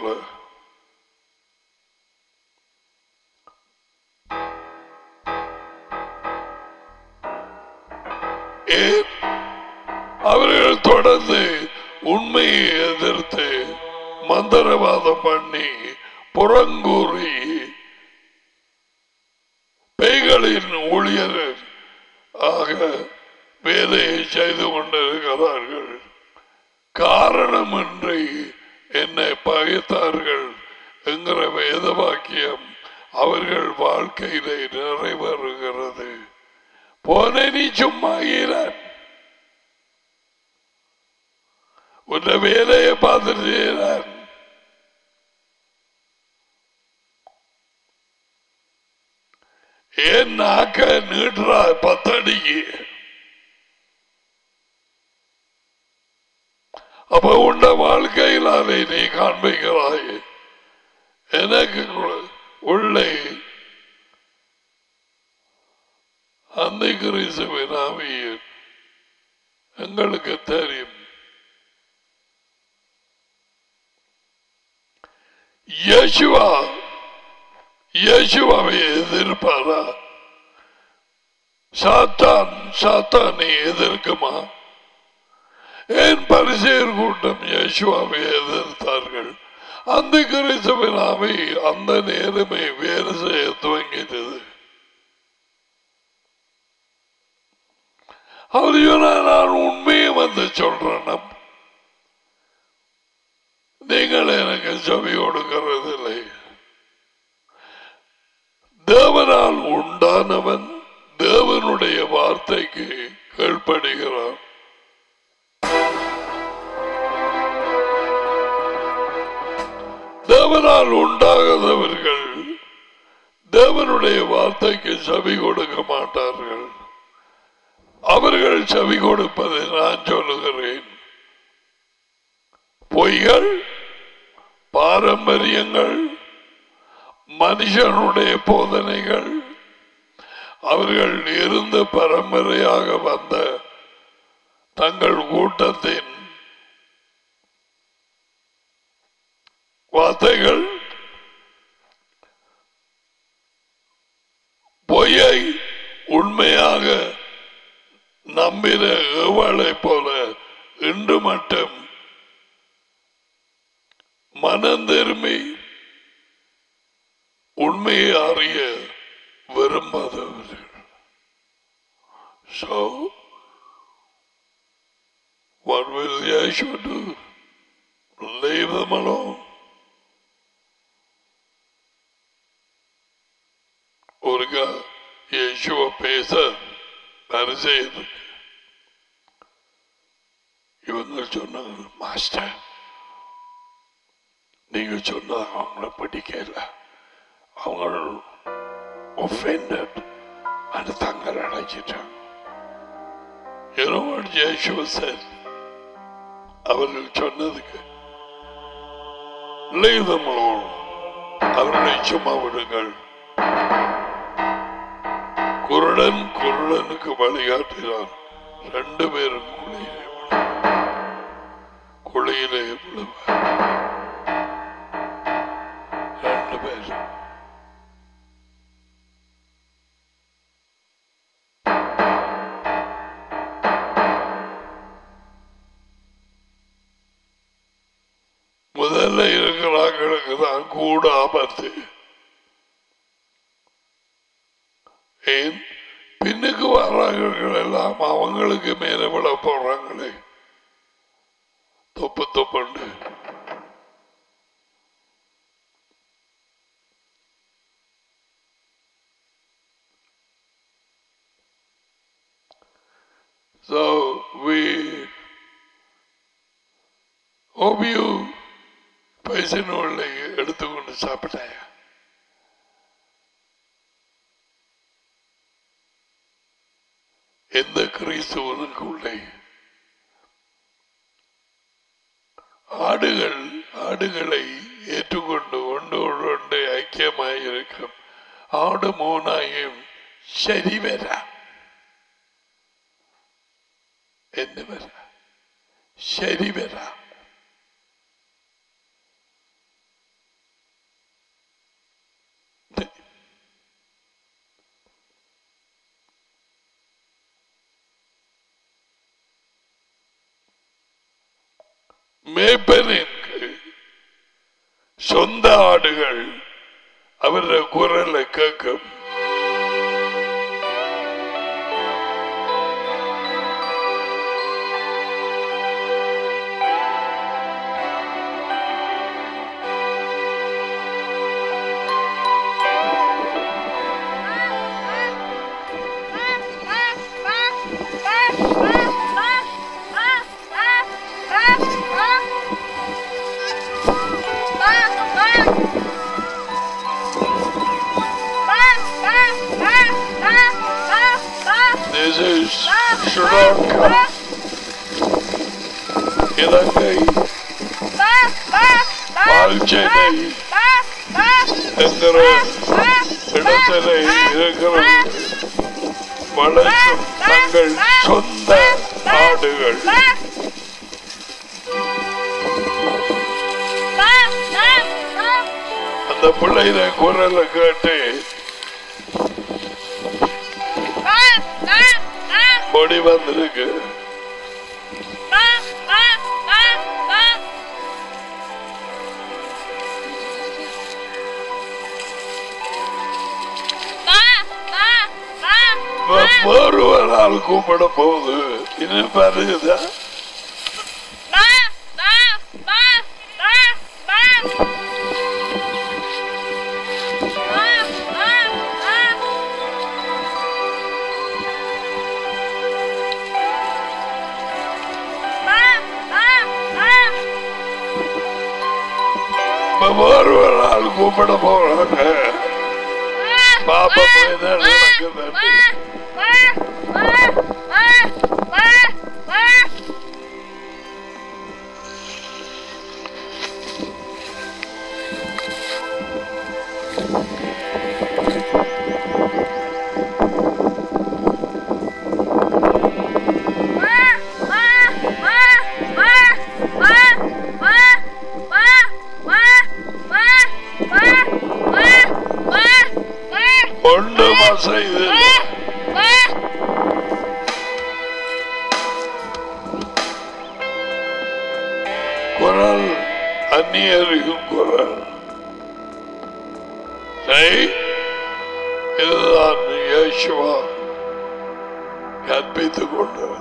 ஏன் அவர்கள் தொடர்ந்து உண்மையை எதிர்த்து மந்திரவாதம் பண்ணி புறங்கூறி பேய்களின் ஊழியர் ஆக வேலையை செய்து கொண்டிருக்கிறார்கள் காரணமின்றி என்னை பகைத்தார்கள் என்கிற வேத வாக்கியம் அவர்கள் வாழ்க்கையிலே நிறைவேறுகிறது போன நீ சும்மா ஈரன் உன்னை வேலையை பார்த்துட்டு ஈரன் ஏன் நாக்க நீட்டுறா பத்தடிக்கு அப்ப உண்ட வாழ்க்கையில் அதை நீ காண்பிக்கிறாய் எனக்கு உள்ள- உள்ளே அந்த கிறிஸ்துவின் ஆவியில் எங்களுக்கு தெரியும் இயேசுவா இயேசுவாவை எதிர்ப்பாரா சாத்தான் சாத்தானை எதிர்க்குமா ஏன் பரிசெயர் கூட்டம் இயேசுவாவை எதிர்த்தார்கள் அந்த கிறிஸ்துவின் ஆவி அந்த நேரமே வேறு செய்ய துவங்கியது அவர் சொன்னா, நான் உண்மையை வந்து சொல்றேன் நீங்கள் எனக்கு செவி கொடுக்கிறதில்லை தேவனால் உண்டானவன் தேவனுடைய வார்த்தைக்கு கீழ்ப்படுகிறான் தேவனால் உண்டாகாதவர்கள் தேவனுடைய வார்த்தைக்கு செவி கொடுக்க மாட்டார்கள் அவர்கள் செவி கொடுப்பதை நான் சொல்லுகிறேன் பொய்கள் பாரம்பரியங்கள் மனுஷனுடைய போதனைகள் அவர்கள் இருந்த பரம்பரையாக வந்த தங்கள் கூட்டத்தின் வார்த்தைகள் பொய்யை உண்மையாக நம்பின ஏவாளை போல இன்று மட்டும் மனம் திரும்பி உண்மையை அறிய விரும்பாதவர்கள் So, what will Yeshua do? Leave them alone. ஒருக்கா இயேசுவ பேச பரிசெய்து இவங்க சொன்னாங்க மாஸ்டர் நீங்க சொன்னது அவங்கள பிடிக்கல அவங்க ஒஃபெண்டட் அது தங்கள் அடைச்சிட்டாங்க You know what Yeshua said? அவர்கள் சொன்னதுக்கு leave them alone. அவர்களை சும்மா விடுங்கள் குருடன் குருடனுக்கு வழிகாட்டினார் ரெண்டு பேரும் குழியிலே விழுந்தார். குழியிலே விழுவார் ரெண்டு பேரும் முதல்ல இருக்கிறாங்களுக்கு தான் கூட ஆபத்து ஏன் பின்னுக்கு வர்றார்கள் எல்லாம் அவங்களுக்கு மேல விழ போறாங்களே தொப்பு தொப்புண்டு So we hope you பைசனோலை எடுத்துக்கொண்டு சாப்பிட்டாயா எந்த கிறிஸ்துவனுக்குள்ளே ஆடுகள் ஆடுகளை ஏற்றுக்கொண்டு ஒன்றோடு ஒன்று ஐக்கியமாயிருக்கும் ஆடு மூனாயும் சரி வரா என்ன வரா சரி வரா மேய்ப்பனுக்கு சொந்த ஆடுகள் அவருடைய குரலை கேட்கும் This is Sri Lanka, இலங்கை வாழ்ச்சென்னை என்கிற இடத்திலே இருக்கிற வளர்க்கும் தங்கள் சொந்த ஆடுகள் அந்த பிள்ளையில குரலை கேட்டு ஓடி வந்திருக்கு வேறு ஒரு ஆள் கூப்பிட போகுது இன்னும் பாருதா வேறு ஒரு ஆள் கூப்பிட போறாங்க பாப்பா போய் தான் நடக்குது சும்மா செய்து குரல் அந்நியரின் குரல் செய் இதுதான் இயேசுவா கற்பித்துக் கொண்டிருந்தார்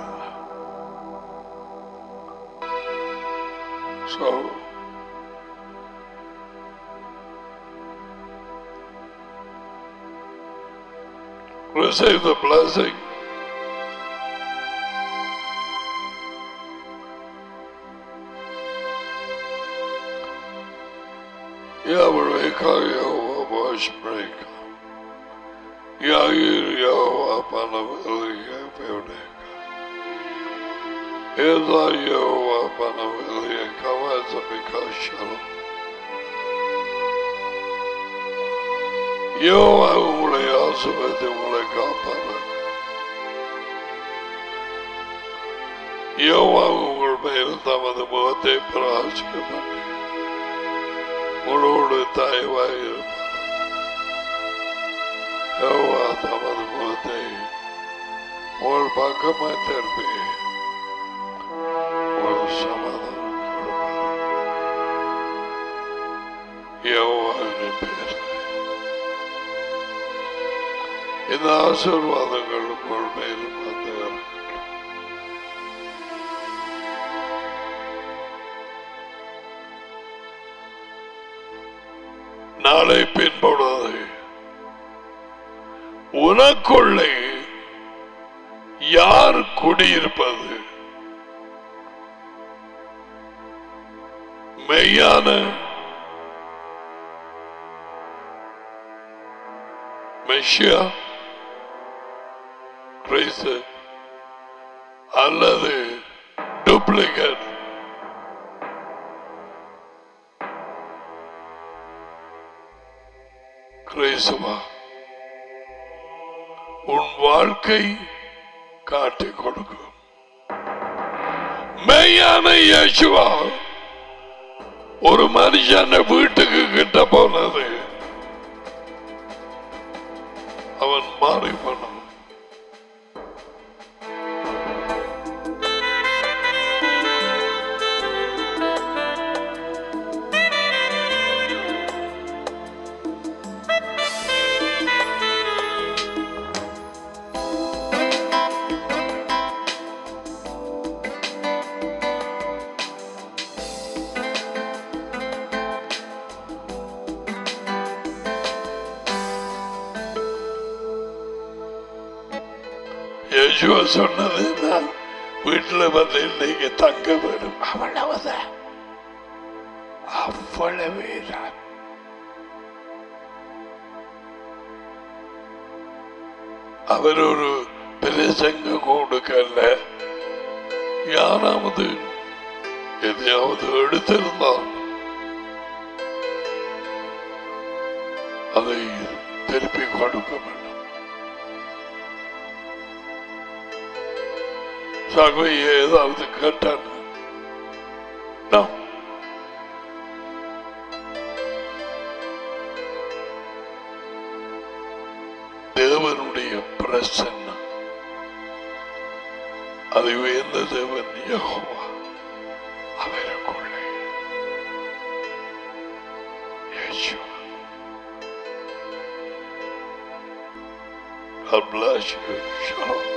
So, receive the blessing. Yavreka Yahweh Vashbreka. Yair Yahweh Panavelika Pevneka. Eza Yahweh Panavelika Kavazabika Shalom. யோவா உங்களை ஆசுவத்தை உங்களை காப்பாரு யோவா உங்கள் மேல் தமது முகத்தை பிரகாசிக்க பண்ணி உங்களோடு தாய்வாய் இருப்பார் யோவா தமது முகத்தை உங்கள் பக்கமாய் திருப்பி ஒரு சமாதானம் கொடுப்பார் யோவாவின் பேர் இந்த ஆசீர்வாதங்கள் உங்கள் மேலும் வந்து இறங்கட்டும். நாளை பின்படுவது உனக்குள்ளே யார் குடியிருப்பது மெய்யான மெஷியா கிறிஸ்து அல்லது டூப்ளிகேட் கிறிஸ்துவா உன் வாழ்க்கை காட்டிக் கொடுக்கும் மெய்யான இயேசுவா ஒரு மனுஷன் வீட்டுக்கு கிட்ட போனது அவன் மாறி போனான் யேசுவா சொன்னது நான் வீட்டுல வந்து இன்னைக்கு தங்க வேணும் அவ்வளவுதான் அவ்வளவே தான் அவர் ஒரு பிரசங்க கொடுக்கல யாராவது எதையாவது எடுத்திருந்தால் அதை திருப்பி கொடுக்க வேண்டும் சகவை ஏதாவது கேட்டான் No. தேவனுடைய பிரசன்னம் அதை உயர்ந்த தேவன் யெகோவா அவருக்குள்ளே இயேசுவா. God bless you. Shalom.